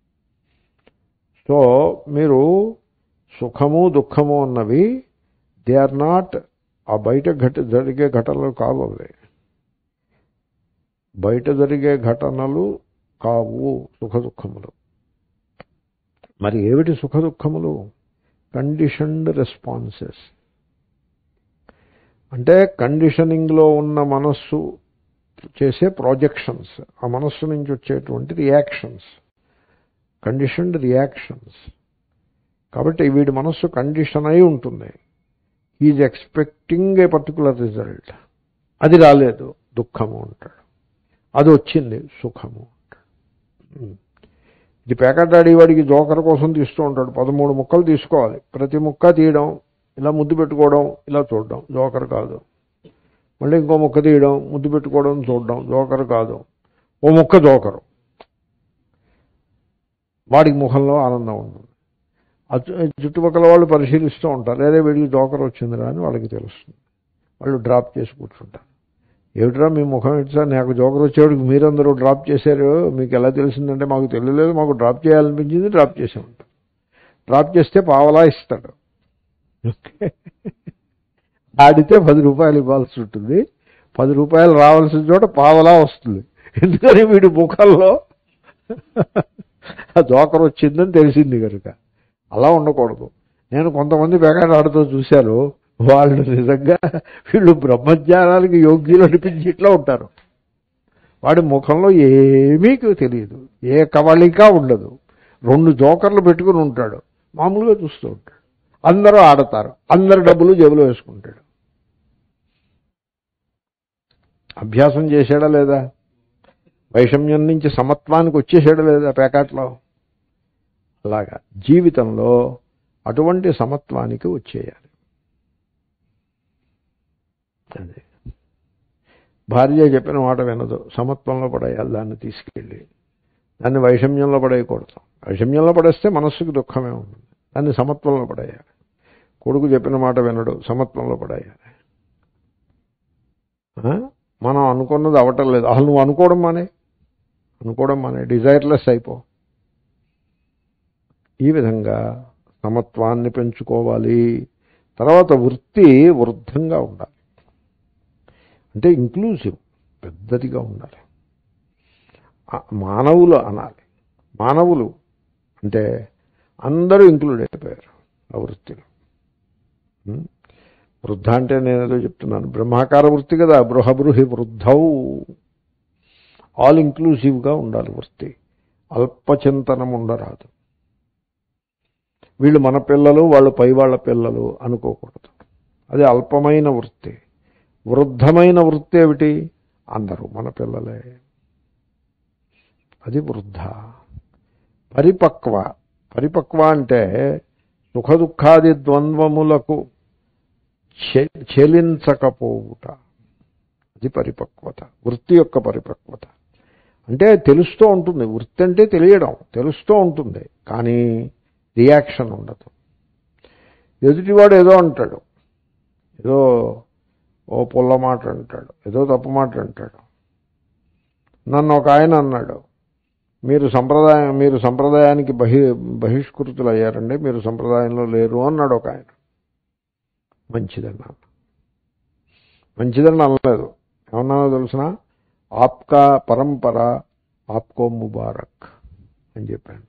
సో మీరు సుఖము దుఃఖము అన్నవి దే ఆర్ నాట్ ఆ బయట ఘట జరిగే ఘటనలు కావు అవి బయట జరిగే ఘటనలు కావు సుఖ దుఃఖములు మరి ఏమిటి సుఖ దుఃఖములు కండిషన్డ్ రెస్పాన్సెస్ అంటే కండిషనింగ్లో ఉన్న మనస్సు చేసే ప్రాజెక్షన్స్ ఆ మనస్సు నుంచి వచ్చేటువంటి రియాక్షన్స్ కండిషన్డ్ రియాక్షన్స్ కాబట్టి వీడి మనస్సు కండిషన్ అయి ఉంటుంది is expecting a particular result అది రాలేదు దుఃఖము అంటాడు అది వచ్చింది సుఖము అంటాడు ఇది ప్యాకెట్ వాడికి జోకర్ కోసం తీస్తూ ఉంటాడు పదమూడు ముక్కలు తీసుకోవాలి ప్రతి ముక్క తీయడం ఇలా ముద్దు పెట్టుకోవడం ఇలా చూడడం జోకర్ కాదు మళ్ళీ ఇంకో ముక్క తీయడం ముద్దు పెట్టుకోవడం చూడడం జోకర్ కాదు ఓ ముక్క జోకరు వాడికి ముఖంలో ఆనందం ఉంటుంది చుట్టుపక్కల వాళ్ళు పరిశీలిస్తూ ఉంటారు లేదా వీడికి జోకర్ వచ్చిందిరా అని వాళ్ళకి తెలుస్తుంది వాళ్ళు డ్రాప్ చేసి కూర్చుంటారు ఏమిట్రా మీ ముఖం ఏంటి సార్ నాకు జోకర్ వచ్చేవాడికి మీరందరూ డ్రాప్ చేశారు మీకు ఎలా తెలిసిందంటే మాకు తెలియలేదు మాకు డ్రాప్ చేయాలనిపించింది డ్రాప్ చేసామంటారు డ్రాప్ చేస్తే పావలా ఇస్తాడు ఓకే ఆడితే పది రూపాయలు ఇవ్వాల్సి ఉంటుంది పది రూపాయలు రావాల్సిన చోట పావలా వస్తుంది ఎందుకని వీడి ముఖంలో ఆ జోకర్ వచ్చిందని తెలిసింది కనుక అలా ఉండకూడదు నేను కొంతమంది బెగాడు ఆడుతూ చూశాను వాళ్ళు నిజంగా వీళ్ళు బ్రహ్మజ్ఞానానికి యోగ్యులు అనిపించి ఇట్లా ఉంటారు వాడి ముఖంలో ఏమీ తెలియదు ఏ కవళిక ఉండదు రెండు జోకర్లు పెట్టుకుని ఉంటాడు మామూలుగా చూస్తూ ఉంటాడు అందరూ ఆడతారు అందరు డబ్బులు జేబులో వేసుకుంటాడు అభ్యాసం చేశాడా లేదా వైషమ్యం నుంచి సమత్వానికి వచ్చేసాడా లేదా ప్యాకెట్లో అలాగా జీవితంలో అటువంటి సమత్వానికి వచ్చేయాలి అదే భార్య చెప్పిన మాట వినదు సమత్వంలో పడేయాలి దాన్ని తీసుకెళ్ళి దాన్ని వైషమ్యంలో పడేయకూడదు వైషమ్యంలో పడేస్తే మనస్సుకు దుఃఖమే ఉంటుంది దాన్ని సమత్వంలో పడేయాలి కొడుకు చెప్పిన మాట వినడు సమత్వంలో పడేయాలి మనం అనుకున్నది అవటం లేదు అసలు నువ్వు అనుకోవడం మానే అనుకోవడం మానే డిజైర్లెస్ అయిపో ఈ విధంగా సమత్వాన్ని పెంచుకోవాలి తర్వాత వృత్తి వృద్ధంగా ఉండాలి అంటే ఇంక్లూజివ్ పెద్దదిగా ఉండాలి మానవులు అనాలి మానవులు అంటే అందరూ ఇంక్లూడ్ అయిపోయారు ఆ వృత్తిలో వృద్ధ అంటే నేను ఏదో చెప్తున్నాను బ్రహ్మాకార వృత్తి కదా బృహబృహి వృద్ధౌ ఆల్ ఇంక్లూసివ్గా ఉండాలి వృత్తి అల్పచింతనం ఉండరాదు వీళ్ళు మన పిల్లలు వాళ్ళు పై వాళ్ళ పిల్లలు అనుకోకూడదు అది అల్పమైన వృత్తి వృద్ధమైన వృత్తి ఏమిటి అందరూ మన పిల్లలే అది వృద్ధ పరిపక్వ పరిపక్వ అంటే సుఖ దుఃఖాది ద్వంద్వములకు చె- చెలించకపోవుట అది పరిపక్వత వృత్తి యొక్క పరిపక్వత అంటే తెలుస్తూ ఉంటుంది వృత్తి అంటే తెలియడం తెలుస్తూ ఉంటుంది కానీ రియాక్షన్ ఉండదు ఎదుటివాడు ఏదో అంటాడు ఏదో ఓ పుల్ల మాట అంటాడు ఏదో తప్పు మాట అంటాడు నన్ను ఒక ఆయన అన్నాడు మీరు సంప్రదాయం మీరు సంప్రదాయానికి బహి బహిష్కృతులు అయ్యారండి మీరు సంప్రదాయంలో లేరు అన్నాడు ఒక ఆయన మంచిదన్నాను మంచిదని అనలేదు ఏమన్నానో తెలిసిన ఆప్కా పరంపర ఆప్కో ముబారక్ అని చెప్పాను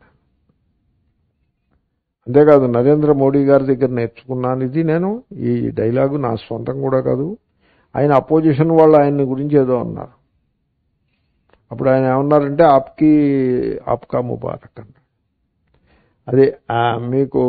అంతేకాదు నరేంద్ర మోడీ గారి దగ్గర నేర్చుకున్నాను ఇది నేను ఈ డైలాగు నా సొంతం కూడా కాదు ఆయన అపోజిషన్ వాళ్ళు ఆయన గురించి ఏదో అన్నారు అప్పుడు ఆయన ఏమన్నారంటే ఆప్కి ఆప్కా ముబారక్ అన్నారు అది ఆ, మీకు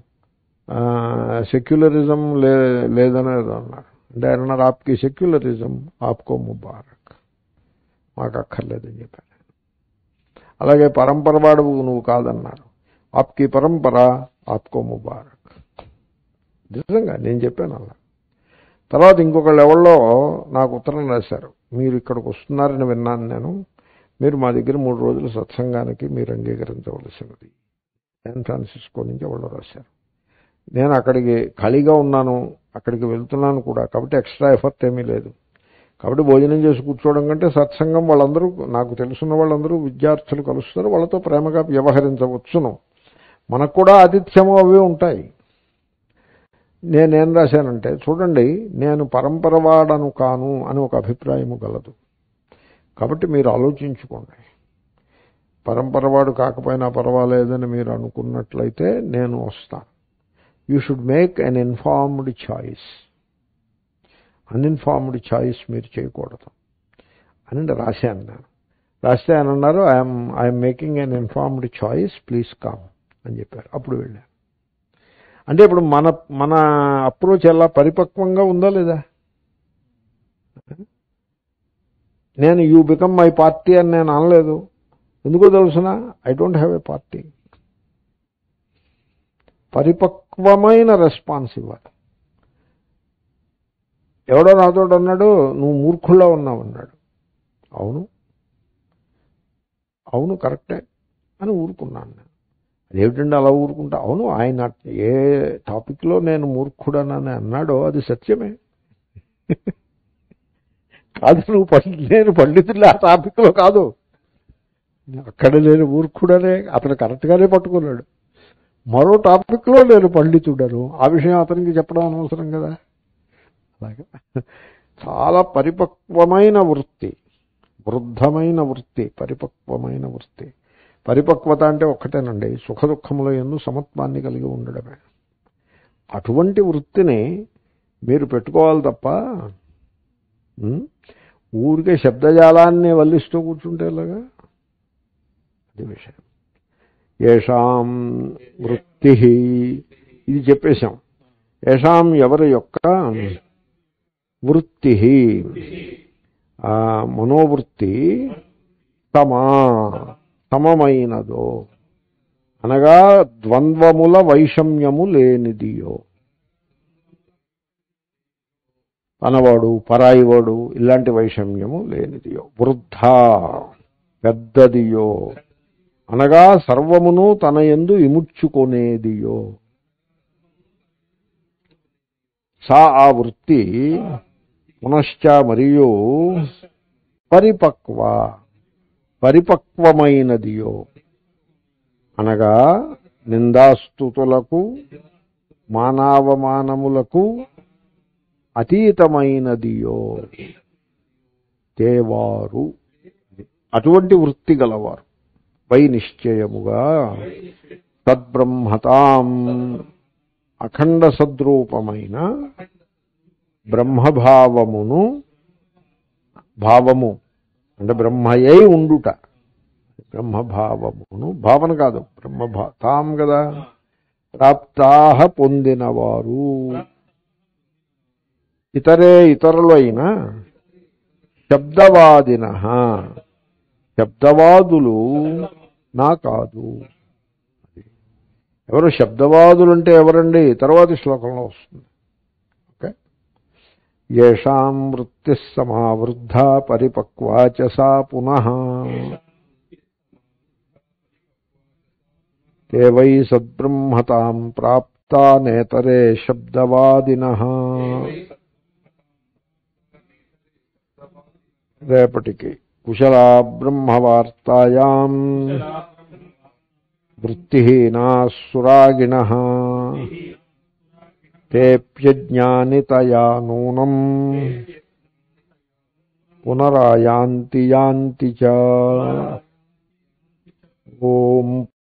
సెక్యులరిజం లే లేదని ఏదో అన్నారు అంటే ఆయన అన్నారు ఆప్కి సెక్యులరిజం ఆప్కో ముబారక్ మాకు అక్కర్లేదని చెప్పాను అలాగే పరంపర వాడు నువ్వు కాదన్నారు ఆప్కి పరంపర ఆప్కో ముబారక్ నిజంగా నేను చెప్పాను అలా తర్వాత ఇంకొక లెవెల్లో నాకు ఉత్తరం రాశారు మీరు ఇక్కడికి వస్తున్నారని విన్నాను నేను మీరు మా దగ్గర మూడు రోజులు సత్సంగానికి మీరు అంగీకరించవలసినది శాన్ ఫ్రాన్సిస్కో నుంచి వాళ్ళు రాశారు నేను అక్కడికి ఖాళీగా ఉన్నాను అక్కడికి వెళ్తున్నాను కూడా కాబట్టి ఎక్స్ట్రా ఎఫర్ట్ ఏమీ లేదు కాబట్టి భోజనం చేసి కూర్చోవడం కంటే సత్సంగం వాళ్ళందరూ నాకు తెలుసున్న వాళ్ళందరూ విద్యార్థులు కలుస్తారు వాళ్ళతో ప్రేమగా వ్యవహరించవచ్చును మనకు కూడా ఆతిథ్యము అవి ఉంటాయి నేనేం రాశానంటే చూడండి నేను పరంపర వాడను కాను అని ఒక అభిప్రాయము గలదు కాబట్టి మీరు ఆలోచించుకోండి పరంపరవాడు కాకపోయినా పర్వాలేదని మీరు అనుకున్నట్లయితే నేను వస్తాను you should make an informed choice uninformed choice మీరు చేయకూడదు అని రాశాను నేను రాస్తే ఆయన అన్నారు I'm I'm making an informed choice please come అని చెప్పారు అప్పుడు వెళ్ళాను అంటే ఇప్పుడు మన మన అప్రోచ్ ఎలా పరిపక్వంగా ఉందా లేదా నేను యూ బికమ్ మై పార్టీ అని నేను అనలేదు ఎందుకో తెలుసిన I don't have a party పరిపక్వమైన రెస్పాన్స్ ఇవ్వాలి ఎవడో నాతో అన్నాడు నువ్వు మూర్ఖుల్లో ఉన్నావు అన్నాడు అవును అవును కరెక్టే అని ఊరుకున్నాను నేను అదేమిటండి అలా ఊరుకుంటా అవును ఆయన ఏ టాపిక్లో నేను మూర్ఖుడనని అన్నాడో అది సత్యమే కాదు నువ్వు పండి నేను పండితులు ఆ టాపిక్లో కాదు అక్కడ నేను మూర్ఖుడనే అతను కరెక్ట్గానే పట్టుకున్నాడు మరో టాపిక్లో నేను పండితుడను ఆ విషయం అతనికి చెప్పడం అనవసరం కదా అలాగే చాలా పరిపక్వమైన వృత్తి వృద్ధమైన వృత్తి పరిపక్వమైన వృత్తి పరిపక్వత అంటే ఒక్కటేనండి సుఖ దుఃఖముల ఎందు సమత్వాన్ని కలిగి ఉండడమే అటువంటి వృత్తిని మీరు పెట్టుకోవాలి తప్ప ఉం? ఊరికే శబ్దజాలాన్ని వల్లిస్తూ కూర్చుంటే ఎలాగా అది విషయం ఏషాం వృత్తి ఇది చెప్పేశాం ఏషాం ఎవరి యొక్క వృత్తి ఆ మనోవృత్తి తమా సమమైనదో అనగా ద్వంద్వముల వైషమ్యము లేనిదియో అనవాడు పరాయివాడు ఇలాంటి వైషమ్యము లేనిదియో వృద్ధ పెద్దదియో అనగా సర్వమును తన ఎందు ఇముడ్చుకొనేదియో సా ఆ వృత్తి పునశ్చ మరియు పరిపక్వ పరిపక్వమైనదియో అనగా నిందాస్తుతులకు మానవమానములకు అతీతమైనదియో తేవారు అటువంటి వృత్తి గలవారు వై నిశ్చయముగా తద్బ్రహ్మతాం అఖండ సద్రూపమైన బ్రహ్మభావమును భావము అంటే బ్రహ్మయై ఉండుట బ్రహ్మభావమును భావన కాదు బ్రహ్మభా తాం కదా ప్రాప్తాహ పొందినవారు ఇతరే ఇతరులు అయినా శబ్దవాదిన శబ్దవాదులు నా కాదు ఎవరు శబ్దవాదులు అంటే ఎవరండి తర్వాతి శ్లోకంలో వస్తుంది ఓకే ఏషాం వృత్తి సమావృద్ధ పరిపక్వాచ సా పునః తే వై సద్బ్రహ్మతాం ప్రాప్తా నేతరే శబ్దవాదిన రేపటికి కుశలా బ్రహ్మవార్తాయాం వృత్తిహీనా సురాగిణ తేప్యజ్ఞానితయా నూనం పునరాయాంతి యాంతి చ ఓం